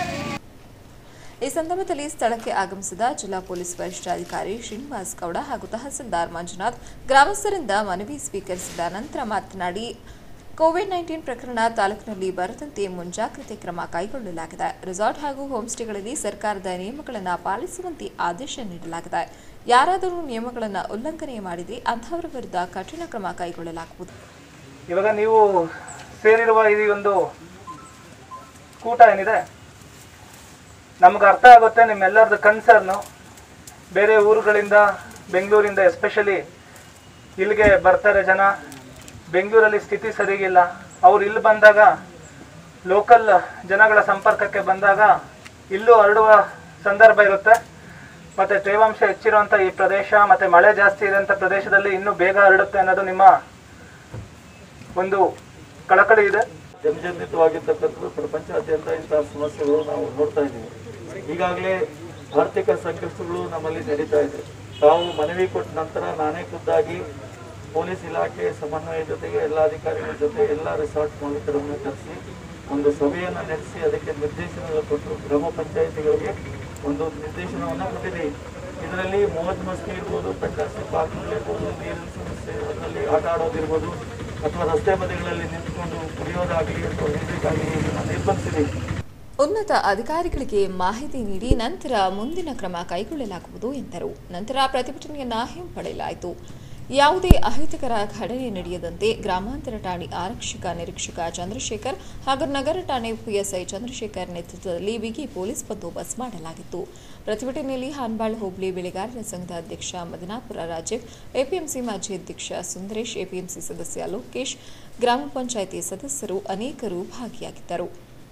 B: ಈ ಸಂದರ್ಭದಲ್ಲಿ ಸ್ಥಳಕ್ಕೆ ಆಗಮಿಸಿದ ಜಿಲ್ಲಾ ಪೊಲೀಸ್ ವರಿಷ್ಠಾಧಿಕಾರಿ ಶ್ರೀನಿವಾಸ್ ಗೌಡ ಹಾಗೂ ತಹಸೀಲ್ದಾರ್ ಮಂಜುನಾಥ್ ಗ್ರಾಮಸ್ಥರಿಂದ ಮನವಿ ಸ್ವೀಕರಿಸಿದ ನಂತರ ಮಾತನಾಡಿ ಕೋವಿಡ್ ನೈನ್ಟೀನ್ ಪ್ರಕರಣ ತಾಲೂಕಿನಲ್ಲಿ ಬರದಂತೆ ಮುಂಜಾಗ್ರತೆ ಕ್ರಮ ಕೈಗೊಳ್ಳಲಾಗಿದೆ ರೆಸಾರ್ಟ್ ಹಾಗೂ ಹೋಮ್ ಸ್ಟೇಗಳಲ್ಲಿ ಸರ್ಕಾರದ ನಿಯಮಗಳನ್ನು ಪಾಲಿಸುವಂತೆ ಆದೇಶ ನೀಡಲಾಗಿದೆ ಯಾರಾದರೂ ನಿಯಮಗಳನ್ನು ಉಲ್ಲಂಘನೆ ಮಾಡಿದರೆ ಅಂತಹವರ ವಿರುದ್ಧ ಕಠಿಣ ಕ್ರಮ ಕೈಗೊಳ್ಳಲಾಗುವುದು
J: ಇವಾಗ ನೀವು ಸೇರಿರುವ ಈ ಒಂದು ಕೂಟ ಏನಿದೆ ನಮ್ಗೆ ಅರ್ಥ ಆಗುತ್ತೆ ನಿಮ್ಮೆಲ್ಲರದ್ದು ಕನ್ಸರ್ನು ಬೇರೆ ಊರುಗಳಿಂದ ಬೆಂಗಳೂರಿಂದ ಎಸ್ಪೆಷಲಿ ಇಲ್ಲಿಗೆ ಬರ್ತಾರೆ ಜನ ಬೆಂಗಳೂರಲ್ಲಿ ಸ್ಥಿತಿ ಸರಿಗಿಲ್ಲ ಅವ್ರು ಇಲ್ಲಿ ಬಂದಾಗ ಲೋಕಲ್ ಜನಗಳ ಸಂಪರ್ಕಕ್ಕೆ ಬಂದಾಗ ಇಲ್ಲೂ ಹರಡುವ ಸಂದರ್ಭ ಇರುತ್ತೆ ಮತ್ತೆ ತೇವಾಂಶ ಹೆಚ್ಚಿರುವಂಥ ಈ ಪ್ರದೇಶ ಮತ್ತೆ ಮಳೆ ಜಾಸ್ತಿ ಇರೋಂಥ ಪ್ರದೇಶದಲ್ಲಿ ಇನ್ನೂ ಬೇಗ ಹರಡುತ್ತೆ ಅನ್ನೋದು ನಿಮ್ಮ ಒಂದು ಕಳಕಳಿ ಇದೆ
K: ಜರ್ಜರಿತವಾಗಿರ್ತಕ್ಕಂಥದ್ದು ಪ್ರಪಂಚಾದ್ಯಂತ ಇಂತಹ ಸಮಸ್ಯೆಗಳು ನಾವು ನೋಡ್ತಾ ಇದ್ದೀವಿ ಈಗಾಗಲೇ ಆರ್ಥಿಕ ಸಂಕಷ್ಟಗಳು ನಮ್ಮಲ್ಲಿ ನಡೀತಾ ಇದೆ ತಾವು ಮನವಿ ಕೊಟ್ಟ ನಂತರ ನಾನೇ ಖುದ್ದಾಗಿ ಪೊಲೀಸ್ ಇಲಾಖೆ ಸಮನ್ವಯ ಜೊತೆಗೆ ಎಲ್ಲ ಅಧಿಕಾರಿಗಳ ಜೊತೆ ಎಲ್ಲ ರೆಸಾರ್ಟ್ ಮಾಲೀಕರನ್ನು ಕರೆಸಿ ಒಂದು ಸಭೆಯನ್ನು ನಡೆಸಿ ಅದಕ್ಕೆ ನಿರ್ದೇಶನ ಕೊಟ್ಟು ಗ್ರಾಮ ಪಂಚಾಯಿತಿಗಳಿಗೆ ಒಂದು ನಿರ್ದೇಶನವನ್ನು ಕೊಟ್ಟಿದ್ದೀವಿ ಇದರಲ್ಲಿ ಮೋಜ್ ಮಸ್ತಿ ಇರ್ಬೋದು ಪಟಾಕಿ ಪಾರ್ಕ್ಗಳಿರ್ಬೋದು ನೀರಿನ ಸಮಸ್ಯೆ ಅದರಲ್ಲಿ ಆಟ ಆಡೋದಿರ್ಬೋದು ಅಥವಾ ರಸ್ತೆ ಬದಿಗಳಲ್ಲಿ ನಿಂತ್ಕೊಂಡು ಕುಡಿಯೋದಾಗಲಿ ಅಥವಾ ಹಿಂದಕ್ಕಾಗಲಿ ಇದನ್ನು ನಿರ್ಬಂಧಿಸಿದ್ದೀವಿ
B: ಉನ್ನತ ಅಧಿಕಾರಿಗಳಿಗೆ ಮಾಹಿತಿ ನೀಡಿ ನಂತರ ಮುಂದಿನ ಕ್ರಮ ಕೈಗೊಳ್ಳಲಾಗುವುದು ಎಂದರು ನಂತರ ಪ್ರತಿಭಟನೆಯನ್ನ ಹಿಂಪಡೆಯಲಾಯಿತು ಯಾವುದೇ ಅಹಿತಕರ ಘಟನೆ ನಡೆಯದಂತೆ ಗ್ರಾಮಾಂತರ ಠಾಣೆ ಆರಕ್ಷಕ ನಿರೀಕ್ಷಕ ಚಂದ್ರಶೇಖರ್ ಹಾಗೂ ನಗರ ಠಾಣೆ ಪಿಎಸ್ಐ ಚಂದ್ರಶೇಖರ್ ನೇತೃತ್ವದಲ್ಲಿ ಬಿಗಿ ಪೊಲೀಸ್ ಬಂದೋಬಸ್ತ್ ಮಾಡಲಾಗಿತ್ತು ಪ್ರತಿಭಟನೆಯಲ್ಲಿ ಹಾನ್ಬಾಳ್ ಹೋಬಳಿ ಬೆಳೆಗಾರರ ಸಂಘದ ಅಧ್ಯಕ್ಷ ಮದನಾಪುರ ರಾಜೀವ್ ಎಪಿಎಂಸಿ ಮಾಜಿ ಅಧ್ಯಕ್ಷ ಸುಂದರೇಶ್ ಎಪಿಎಂಸಿ ಸದಸ್ಯ ಲೋಕೇಶ್ ಗ್ರಾಮ ಪಂಚಾಯಿತಿ ಸದಸ್ಯರು ಅನೇಕರು ಭಾಗಿಯಾಗಿದ್ದರು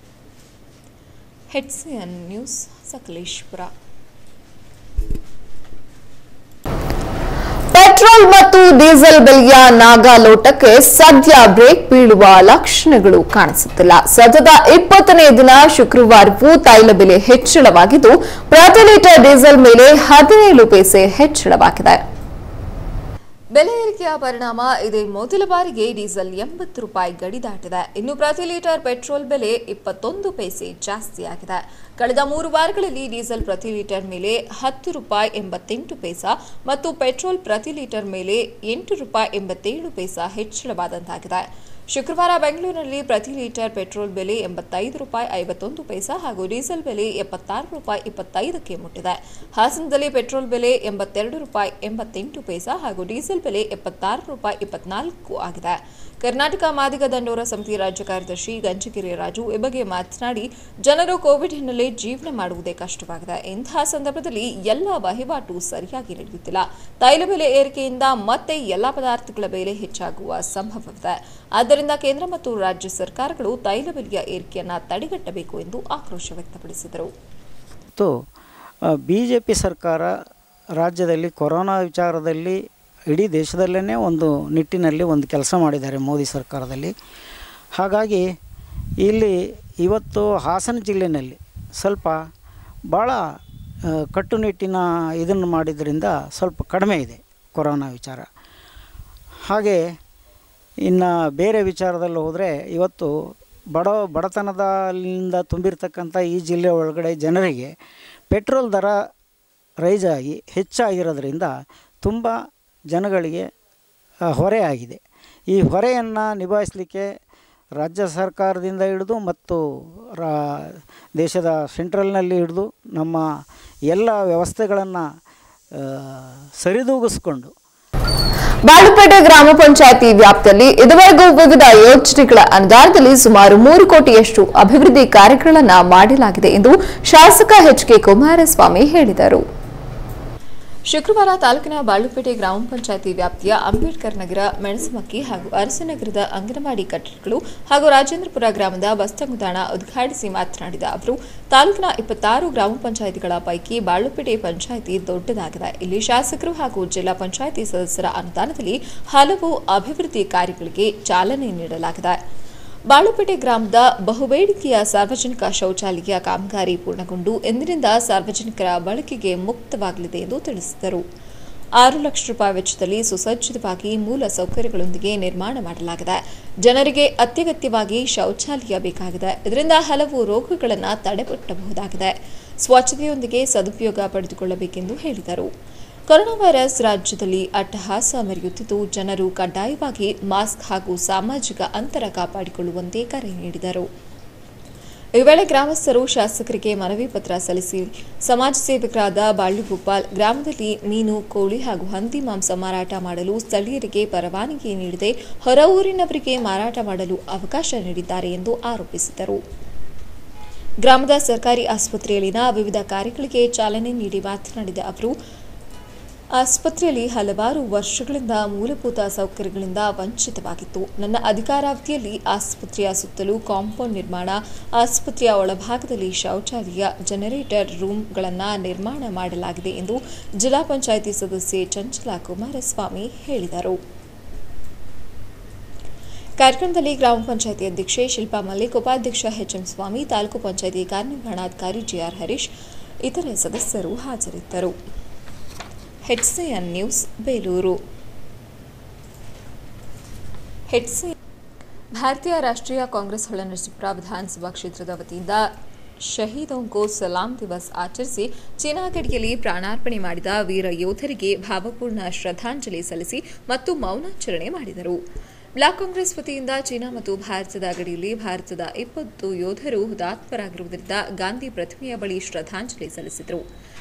B: ಹೆಡ್ಸಿಯನ್ ನ್ಯೂಸ್ ಸಕಲೇಶ್ಪುರ
A: ಪೆಟ್ರೋಲ್ ಮತ್ತು ಡೀಸೆಲ್ ಬೆಲೆಯ ನಾಗಾಲೋಟಕ್ಕೆ ಸದ್ಯ ಬ್ರೇಕ್ ಬೀಳುವ ಲಕ್ಷಣಗಳು ಕಾಣಿಸುತ್ತಿಲ್ಲ ಸತತ ಇಪ್ಪತ್ತನೇ ದಿನ ಶುಕ್ರವಾರವೂ ತೈಲ ಬೆಲೆ ಹೆಚ್ಚಳವಾಗಿದ್ದು ಪ್ರತಿ ಲೀಟರ್ ಡೀಸೆಲ್ ಮೇಲೆ ಹದಿನೇಳು ಪೈಸೆ ಹೆಚ್ಚಳವಾಗಿದೆ
B: ಬೆಲೆ ಏರಿಕೆಯ ಪರಿಣಾಮ ಇದೇ ಮೊದಲ ಬಾರಿಗೆ ಡೀಸೆಲ್ ಎಂಬತ್ತು ರೂಪಾಯಿ ಗಡಿ ದಾಟಿದೆ ಇನ್ನು ಪ್ರತಿ ಲೀಟರ್ ಪೆಟ್ರೋಲ್ ಬೆಲೆ ಇಪ್ಪತ್ತೊಂದು ಪೈಸೆ ಜಾಸ್ತಿಯಾಗಿದೆ ಕಳೆದ ಮೂರು ವಾರಗಳಲ್ಲಿ ಡೀಸೆಲ್ ಪ್ರತಿ ಲೀಟರ್ ಮೇಲೆ ಹತ್ತು ರೂಪಾಯಿ ಎಂಬತ್ತೆಂಟು ಪೈಸಾ ಮತ್ತು ಪೆಟ್ರೋಲ್ ಪ್ರತಿ ಲೀಟರ್ ಮೇಲೆ ಎಂಟು ರೂಪಾಯಿ ಎಂಬತ್ತೇಳು ಪೈಸಾ ಹೆಚ್ಚಳವಾದಂತಾಗಿದೆ ಶುಕ್ರವಾರ ಬೆಂಗಳೂರಿನಲ್ಲಿ ಪ್ರತಿ ಲೀಟರ್ ಪೆಟ್ರೋಲ್ ಬೆಲೆ ಎಂಬತ್ತೈದು ರೂಪಾಯಿ ಐವತ್ತೊಂದು ಪೈಸಾ ಹಾಗೂ ಡೀಸೆಲ್ ಬೆಲೆ ಎಪ್ಪತ್ತಾರು ರೂಪಾಯಿ ಇಪ್ಪತ್ತೈದಕ್ಕೆ ಮುಟ್ಟಿದೆ ಹಾಸನದಲ್ಲಿ ಪೆಟ್ರೋಲ್ ಬೆಲೆ ಎಂಬತ್ತೆರಡು ರೂಪಾಯಿ ಎಂಬತ್ತೆಂಟು ಪೈಸಾ ಹಾಗೂ ಡೀಸೆಲ್ ಬೆಲೆ ಎಪ್ಪತ್ತಾರು ರೂಪಾಯಿ ಇಪ್ಪತ್ನಾಲ್ಕು ಆಗಿದೆ ಕರ್ನಾಟಕ ಮಾದಿಗ ದಂಡೋರ ಸಮಿತಿ ರಾಜ್ಯ ಕಾರ್ಯದರ್ಶಿ ಗಂಜಗಿರಿ ರಾಜು ಈ ಬಗ್ಗೆ ಮಾತನಾಡಿ ಜನರು ಕೋವಿಡ್ ಹಿನ್ನೆಲೆ ಜೀವನ ಮಾಡುವುದೇ ಕಷ್ಟವಾಗಿದೆ ಇಂತಹ ಸಂದರ್ಭದಲ್ಲಿ ಎಲ್ಲ ವಹಿವಾಟು ಸರಿಯಾಗಿ ನಡೆಯುತ್ತಿಲ್ಲ ತೈಲ ಬೆಲೆ ಏರಿಕೆಯಿಂದ ಮತ್ತೆ ಎಲ್ಲಾ ಪದಾರ್ಥಗಳ ಬೆಲೆ ಹೆಚ್ಚಾಗುವ ಸಂಭವವಿದೆ ಆದ್ದರಿಂದ ಕೇಂದ್ರ ಮತ್ತು ರಾಜ್ಯ ಸರ್ಕಾರಗಳು ತೈಲ ಬೆಲೆಯ ಏರಿಕೆಯನ್ನು ತಡೆಗಟ್ಟಬೇಕು ಎಂದು ಆಕ್ರೋಶ ವ್ಯಕ್ತಪಡಿಸಿದರು
L: ಮತ್ತು ಬಿ ಜೆ ಪಿ ಸರ್ಕಾರ ರಾಜ್ಯದಲ್ಲಿ ಕೊರೋನಾ ವಿಚಾರದಲ್ಲಿ ಇಡೀ ದೇಶದಲ್ಲೇ ಒಂದು ನಿಟ್ಟಿನಲ್ಲಿ ಒಂದು ಕೆಲಸ ಮಾಡಿದ್ದಾರೆ ಮೋದಿ ಸರ್ಕಾರದಲ್ಲಿ ಹಾಗಾಗಿ ಇಲ್ಲಿ ಇವತ್ತು ಹಾಸನ ಜಿಲ್ಲೆಯಲ್ಲಿ ಸ್ವಲ್ಪ ಭಾಳ ಆ, ಕಟ್ಟುನಿಟ್ಟಿನ ಇದನ್ನು ಮಾಡಿದ್ರಿಂದ ಸ್ವಲ್ಪ ಕಡಿಮೆ ಇದೆ ಕೊರೋನಾ ವಿಚಾರ ಹಾಗೆ ಇನ್ನು ಬೇರೆ ವಿಚಾರದಲ್ಲಿ ಹೋದರೆ ಇವತ್ತು ಬಡ ಬಡತನದಿಂದ ತುಂಬಿರ್ತಕ್ಕಂಥ ಈ ಜಿಲ್ಲೆ ಒಳಗಡೆ ಜನರಿಗೆ ಪೆಟ್ರೋಲ್ ದರ ರೈಸ್ ಆಗಿ ಹೆಚ್ಚಾಗಿರೋದ್ರಿಂದ ತುಂಬ ಜನಗಳಿಗೆ ಆ, ಹೊರೆ ಆಗಿದೆ ಈ ಹೊರೆಯನ್ನು ನಿಭಾಯಿಸಲಿಕ್ಕೆ ರಾಜ್ಯ ಸರ್ಕಾರದಿಂದ ಹಿಡಿದು ಮತ್ತು ರಾ ದೇಶದ ಸೆಂಟ್ರಲ್ನಲ್ಲಿ ಹಿಡಿದು ನಮ್ಮ ಎಲ್ಲ ವ್ಯವಸ್ಥೆಗಳನ್ನು ಸರಿದೂಗಿಸ್ಕೊಂಡು
A: ಬಾಳುಪೇಟೆ ಗ್ರಾಮ ಪಂಚಾಯಿತಿ ವ್ಯಾಪ್ತಿಯಲ್ಲಿ ಇದುವರೆಗೂ ವಿವಿಧ ಯೋಜನೆಗಳ ಅನುದಾನದಲ್ಲಿ ಸುಮಾರು ಮೂರು ಕೋಟಿಯಷ್ಟು ಅಭಿವೃದ್ಧಿ ಕಾರ್ಯಗಳನ್ನು ಮಾಡಲಾಗಿದೆ ಎಂದು ಶಾಸಕ ಎಚ್ ಕೆ ಕುಮಾರಸ್ವಾಮಿ ಹೇಳಿದರು
B: ಶುಕ್ರವಾರ ತಾಲೂಕಿನ ಬಾಳುಪೇಟೆ ಗ್ರಾಮ ಪಂಚಾಯಿತಿ ವ್ಯಾಪ್ತಿಯ ಅಂಬೇಡ್ಕರ್ ನಗರ ಮೆಣಸಮಕ್ಕಿ ಹಾಗೂ ಅರಸನಗರದ ಅಂಗನವಾಡಿ ಕಟ್ಟಡಗಳು ಹಾಗೂ ರಾಜೇಂದ್ರಪುರ ಗ್ರಾಮದ ಬಸ್ ತಂಗುದಾಣ ಉದ್ಘಾಟಿಸಿ ಮಾತನಾಡಿದ ಅವರು ತಾಲೂಕಿನ ಇಪ್ಪತ್ತಾರು ಗ್ರಾಮ ಪಂಚಾಯಿತಿಗಳ ಪೈಕಿ ಬಾಳುಪೇಟೆ ಪಂಚಾಯಿತಿ ದೊಡ್ಡದಾಗಿದೆ ಇಲ್ಲಿ ಶಾಸಕರು ಹಾಗೂ ಜಿಲ್ಲಾ ಪಂಚಾಯಿತಿ ಸದಸ್ಯರ ಅನುದಾನದಲ್ಲಿ ಹಲವು ಅಭಿವೃದ್ಧಿ ಕಾರ್ಯಗಳಿಗೆ ಚಾಲನೆ ನೀಡಲಾಗಿದೆ ಬಾಳುಪೇಟೆ ಗ್ರಾಮದ ಬಹುಬೇಡಿಕೆಯ ಸಾರ್ವಜನಿಕ ಶೌಚಾಲಯ ಕಾಮಗಾರಿ ಪೂರ್ಣಗೊಂಡು ಎಂದಿನಿಂದ ಸಾರ್ವಜನಿಕರ ಬಳಕೆಗೆ ಮುಕ್ತವಾಗಲಿದೆ ಎಂದು ತಿಳಿಸಿದರು ಆರು ಲಕ್ಷ ರೂಪಾಯಿ ವೆಚ್ಚದಲ್ಲಿ ಸುಸಜ್ಜಿತವಾಗಿ ಮೂಲ ಸೌಕರ್ಯಗಳೊಂದಿಗೆ ನಿರ್ಮಾಣ ಮಾಡಲಾಗಿದೆ ಜನರಿಗೆ ಅತ್ಯಗತ್ಯವಾಗಿ ಶೌಚಾಲಯ ಬೇಕಾಗಿದೆ ಇದರಿಂದ ಹಲವು ರೋಗಗಳನ್ನು ತಡೆಗಟ್ಟಬಹುದಾಗಿದೆ ಸ್ವಚ್ಛತೆಯೊಂದಿಗೆ ಸದುಪಯೋಗ ಪಡೆದುಕೊಳ್ಳಬೇಕೆಂದು ಹೇಳಿದರು ಕೊರೋನಾ ವೈರಸ್ ರಾಜ್ಯದಲ್ಲಿ ಅಟ್ಟಹಾಸ ಮೆರೆಯುತ್ತಿದ್ದು ಜನರು ಕಡ್ಡಾಯವಾಗಿ ಮಾಸ್ಕ್ ಹಾಗೂ ಸಾಮಾಜಿಕ ಅಂತರ ಕಾಪಾಡಿಕೊಳ್ಳುವಂತೆ ಕರೆ ನೀಡಿದರು ಈ ವೇಳೆ ಗ್ರಾಮಸ್ಥರು ಶಾಸಕರಿಗೆ ಮನವಿ ಪತ್ರ ಸಲ್ಲಿಸಿ ಸಮಾಜ ಸೇವಕರಾದ ಬಾಳ್ಳಿಗೋಪಾಲ್ ಗ್ರಾಮದಲ್ಲಿ ಮೀನು ಕೋಳಿ ಹಾಗೂ ಹಂದಿ ಮಾಂಸ ಮಾರಾಟ ಮಾಡಲು ಸ್ಥಳೀಯರಿಗೆ ಪರವಾನಗಿ ನೀಡದೆ ಹೊರ ಊರಿನವರಿಗೆ ಮಾರಾಟ ಮಾಡಲು ಅವಕಾಶ ನೀಡಿದ್ದಾರೆ ಎಂದು ಆರೋಪಿಸಿದರು ಗ್ರಾಮದ ಸರ್ಕಾರಿ ಆಸ್ಪತ್ರೆಯಲ್ಲಿನ ವಿವಿಧ ಕಾರ್ಯಗಳಿಗೆ ಚಾಲನೆ ನೀಡಿ ಮಾತನಾಡಿದ ಅವರು ಆಸ್ಪತ್ರೆಯಲ್ಲಿ ಹಲವಾರು ವರ್ಷಗಳಿಂದ ಮೂಲಭೂತ ಸೌಕರ್ಯಗಳಿಂದ ವಂಚಿತವಾಗಿತ್ತು ನನ್ನ ಅಧಿಕಾರಾವಧಿಯಲ್ಲಿ ಆಸ್ಪತ್ರೆಯ ಸುತ್ತಲೂ ಕಾಂಪೌಂಡ್ ನಿರ್ಮಾಣ ಆಸ್ಪತ್ರೆಯ ಒಳಭಾಗದಲ್ಲಿ ಶೌಚಾಲಯ ಜನರೇಟರ್ ರೂಮ್ಗಳನ್ನು ನಿರ್ಮಾಣ ಮಾಡಲಾಗಿದೆ ಎಂದು ಜಿಲ್ಲಾ ಪಂಚಾಯಿತಿ ಸದಸ್ಯೆ ಚಂಚಲಾ ಕುಮಾರಸ್ವಾಮಿ ಹೇಳಿದರು ಕಾರ್ಯಕ್ರಮದಲ್ಲಿ ಗ್ರಾಮ ಪಂಚಾಯಿತಿ ಅಧ್ಯಕ್ಷೆ ಶಿಲ್ಪಾ ಮಲ್ಲಿಕ್ ಉಪಾಧ್ಯಕ್ಷ ಎಚ್ಎಂ ಸ್ವಾಮಿ ತಾಲೂಕು ಪಂಚಾಯಿತಿ ಕಾರ್ಯನಿರ್ವಹಣಾಧಿಕಾರಿ ಜಿಆರ್ ಹರೀಶ್ ಇತರೆ ಸದಸ್ಯರು ಹಾಜರಿದ್ದರು ಹೆಚ್ಸಿಎನ್ ನ್ಯೂಸ್ ಬೇಲೂರು ಹೆಚ್ಸಿ ಭಾರತೀಯ ರಾಷ್ಟ್ರೀಯ ಕಾಂಗ್ರೆಸ್ ಹೊಳೆನರಸೀಪುರ ವಿಧಾನಸಭಾ ಕ್ಷೇತ್ರದ ವತಿಯಿಂದ ಶಹೀದೋಂ ಕೋ ಸಲಾಂ ದಿವಸ್ ಆಚರಿಸಿ ಚೀನಾ ಗಡಿಯಲ್ಲಿ ಪ್ರಾಣಾರ್ಪಣೆ ಮಾಡಿದ ವೀರ ಯೋಧರಿಗೆ ಭಾವಪೂರ್ಣ ಶ್ರದ್ಧಾಂಜಲಿ ಸಲ್ಲಿಸಿ ಮತ್ತು ಮೌನಾಚರಣೆ ಮಾಡಿದರು ಬ್ಲಾಕ್ ಕಾಂಗ್ರೆಸ್ ವತಿಯಿಂದ ಚೀನಾ ಮತ್ತು ಭಾರತದ ಗಡಿಯಲ್ಲಿ ಭಾರತದ ಇಪ್ಪತ್ತು ಯೋಧರು ಹುತಾತ್ಮರಾಗಿರುವುದರಿಂದ ಗಾಂಧಿ ಪ್ರತಿಮೆಯ ಬಳಿ ಶ್ರದ್ಧಾಂಜಲಿ ಸಲ್ಲಿಸಿದರು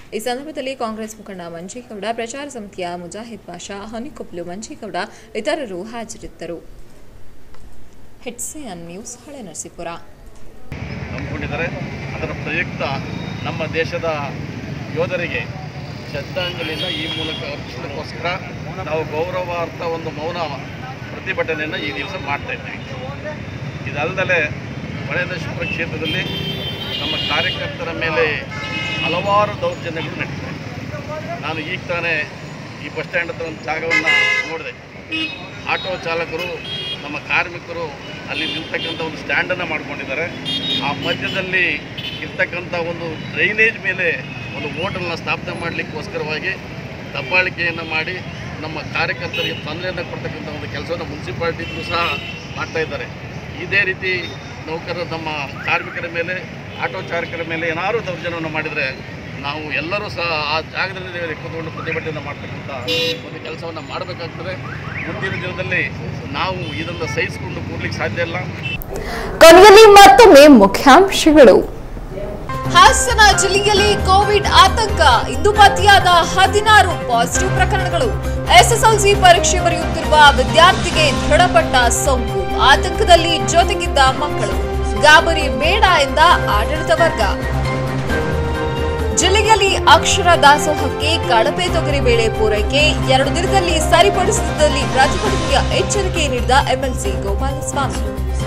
B: ಈ ಸಂದರ್ಭದಲ್ಲಿ ಕಾಂಗ್ರೆಸ್ ಮುಖಂಡ ಮಂಜೇಗೌಡ ಪ್ರಚಾರ ಸಮಿತಿಯ ಮುಜಾಹಿದ್ ಪಾಷಾ ಹೊನಿಕೊಪ್ಲು ಮಂಜೇಗೌಡ ಇತರರು ಹಾಜರಿದ್ದರು ಹೆಡ್ಸಿಯನ್ ನ್ಯೂಸ್ ಹಳೆ ನರಸೀಪುರ
M: ಹಮ್ಮಿಕೊಂಡಿದ್ದಾರೆ ಅದರ ಪ್ರಯುಕ್ತ ನಮ್ಮ ದೇಶದ ಯೋಧರಿಗೆ ಶ್ರದ್ಧಾಂಜಲಿಯನ್ನು ಈ ಮೂಲಕ ಅರ್ಪಿಸೋದಕ್ಕೋಸ್ಕರ ನಾವು ಗೌರವಾರ್ಥ ಒಂದು ಮೌನ ಪ್ರತಿಭಟನೆಯನ್ನು ಈ ದಿವಸ ಮಾಡ್ತಾ ಇದ್ದೀವಿ ಇದಲ್ಲದೆ ಹೊಳೆನರಸೀಪುರ ಕ್ಷೇತ್ರದಲ್ಲಿ ನಮ್ಮ ಕಾರ್ಯಕರ್ತರ ಮೇಲೆ ಹಲವಾರು ದೌರ್ಜನ್ಯಗಳು ನಡೀತವೆ ನಾನು ಈಗ ತಾನೇ ಈ ಬಸ್ ಸ್ಟ್ಯಾಂಡ್ ಹತ್ರ ಒಂದು ಜಾಗವನ್ನು ನೋಡಿದೆ ಆಟೋ ಚಾಲಕರು ನಮ್ಮ ಕಾರ್ಮಿಕರು ಅಲ್ಲಿ ನಿಲ್ತಕ್ಕಂಥ ಒಂದು ಸ್ಟ್ಯಾಂಡನ್ನು ಮಾಡ್ಕೊಂಡಿದ್ದಾರೆ ಆ ಮಧ್ಯದಲ್ಲಿ ಇರ್ತಕ್ಕಂಥ ಒಂದು ಡ್ರೈನೇಜ್ ಮೇಲೆ ಒಂದು ಹೋಟೆಲ್ನ ಸ್ಥಾಪನೆ ಮಾಡಲಿಕ್ಕೋಸ್ಕರವಾಗಿ ದಬ್ಬಾಳಿಕೆಯನ್ನು ಮಾಡಿ ನಮ್ಮ ಕಾರ್ಯಕರ್ತರಿಗೆ ತೊಂದರೆಯನ್ನು ಕೊಡ್ತಕ್ಕಂಥ ಒಂದು ಕೆಲಸವನ್ನು ಮುನ್ಸಿಪಾಲ್ಟಿಗೂ ಸಹ ಮಾಡ್ತಾ ಇದ್ದಾರೆ ಇದೇ ರೀತಿ ನೌಕರರು ನಮ್ಮ ಕಾರ್ಮಿಕರ ಮೇಲೆ ಆಟೋ ಚಾಲಕರ ಮೇಲೆ ಏನಾದರೂ ದೌರ್ಜನ್ಯವನ್ನು ಮಾಡಿದರೆ ನಾವು ಎಲ್ಲರೂ ಸಹ ಆ ಜಾಗದಲ್ಲಿ ಕೂತ್ಕೊಂಡು ಪ್ರತಿಭಟನೆ ಮಾಡ್ತಕ್ಕಂಥ ಒಂದು ಕೆಲಸವನ್ನು ಮಾಡಬೇಕಾಗ್ತದೆ ಮುಂದಿನ ದಿನದಲ್ಲಿ ನಾವು ಇದನ್ನು ಸಹಿಸಿಕೊಂಡು ಕೂರ್ಲಿಕ್ಕೆ ಸಾಧ್ಯ ಇಲ್ಲ
A: ಕೊನೆಯಲ್ಲಿ ಮತ್ತೊಮ್ಮೆ ಮುಖ್ಯಾಂಶಗಳು
B: ಹಾಸನ ಜಿಲ್ಲೆಯಲ್ಲಿ ಕೋವಿಡ್ ಆತಂಕ ಇಂದು ಪತ್ತೆಯಾದ ಹದಿನಾರು ಪಾಸಿಟಿವ್ ಪ್ರಕರಣಗಳು ಎಸ್ಎಸ್ಎಲ್ಸಿ ಪರೀಕ್ಷೆ ಬರೆಯುತ್ತಿರುವ ವಿದ್ಯಾರ್ಥಿಗೆ ದೃಢಪಟ್ಟ ಸೋಂಕು ಆತಂಕದಲ್ಲಿ ಜೊತೆಗಿದ್ದ ಮಕ್ಕಳು ಗಾಬರಿ ಬೇಡ ಎಂದ ಆಡಳಿತ ವರ್ಗ ಜಿಲ್ಲೆಯಲ್ಲಿ ಅಕ್ಷರ ದಾಸೋಹಕ್ಕೆ ಕಳಪೆ ತೊಗರಿ ಬೇಳೆ ಪೂರೈಕೆ ಎರಡು ದಿನದಲ್ಲಿ ಸರಿಪಡಿಸಿದಲ್ಲಿ ಪ್ರತಿಭಟನೆಯ ಎಚ್ಚರಿಕೆ ನೀಡಿದ ಎಂಎಲ್ಸಿ ಗೋಪಾಲಸ್ವಾಮಿ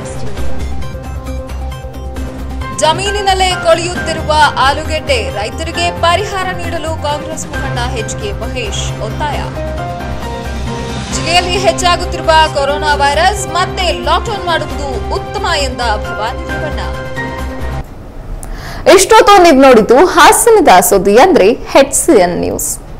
B: ಜಮೀನಿನಲ್ಲೇ ಕೊಳೆಯುತ್ತಿರುವ ಆಲೂಗೆಡ್ಡೆ ರೈತರಿಗೆ ಪರಿಹಾರ ನೀಡಲು ಕಾಂಗ್ರೆಸ್ ಮುಖಂಡ ಎಚ್ ಕೆ ಮಹೇಶ್ ಒತ್ತಾಯ ಜಿಲ್ಲೆಯಲ್ಲಿ ಹೆಚ್ಚಾಗುತ್ತಿರುವ ಕೊರೋನಾ ವೈರಸ್ ಮತ್ತೆ ಲಾಕ್ಡೌನ್ ಮಾಡುವುದು ಉತ್ತಮ ಎಂದ ಭವಾನಿ ರೇವಣ್ಣ
A: ಇಷ್ಟೊತ್ತು ನೀವು ನೋಡಿದ್ದು ಹಾಸನದ ಸುದ್ದಿ ಅಂದ್ರೆ ಹೆಡ್ಸಿಯನ್ ನ್ಯೂಸ್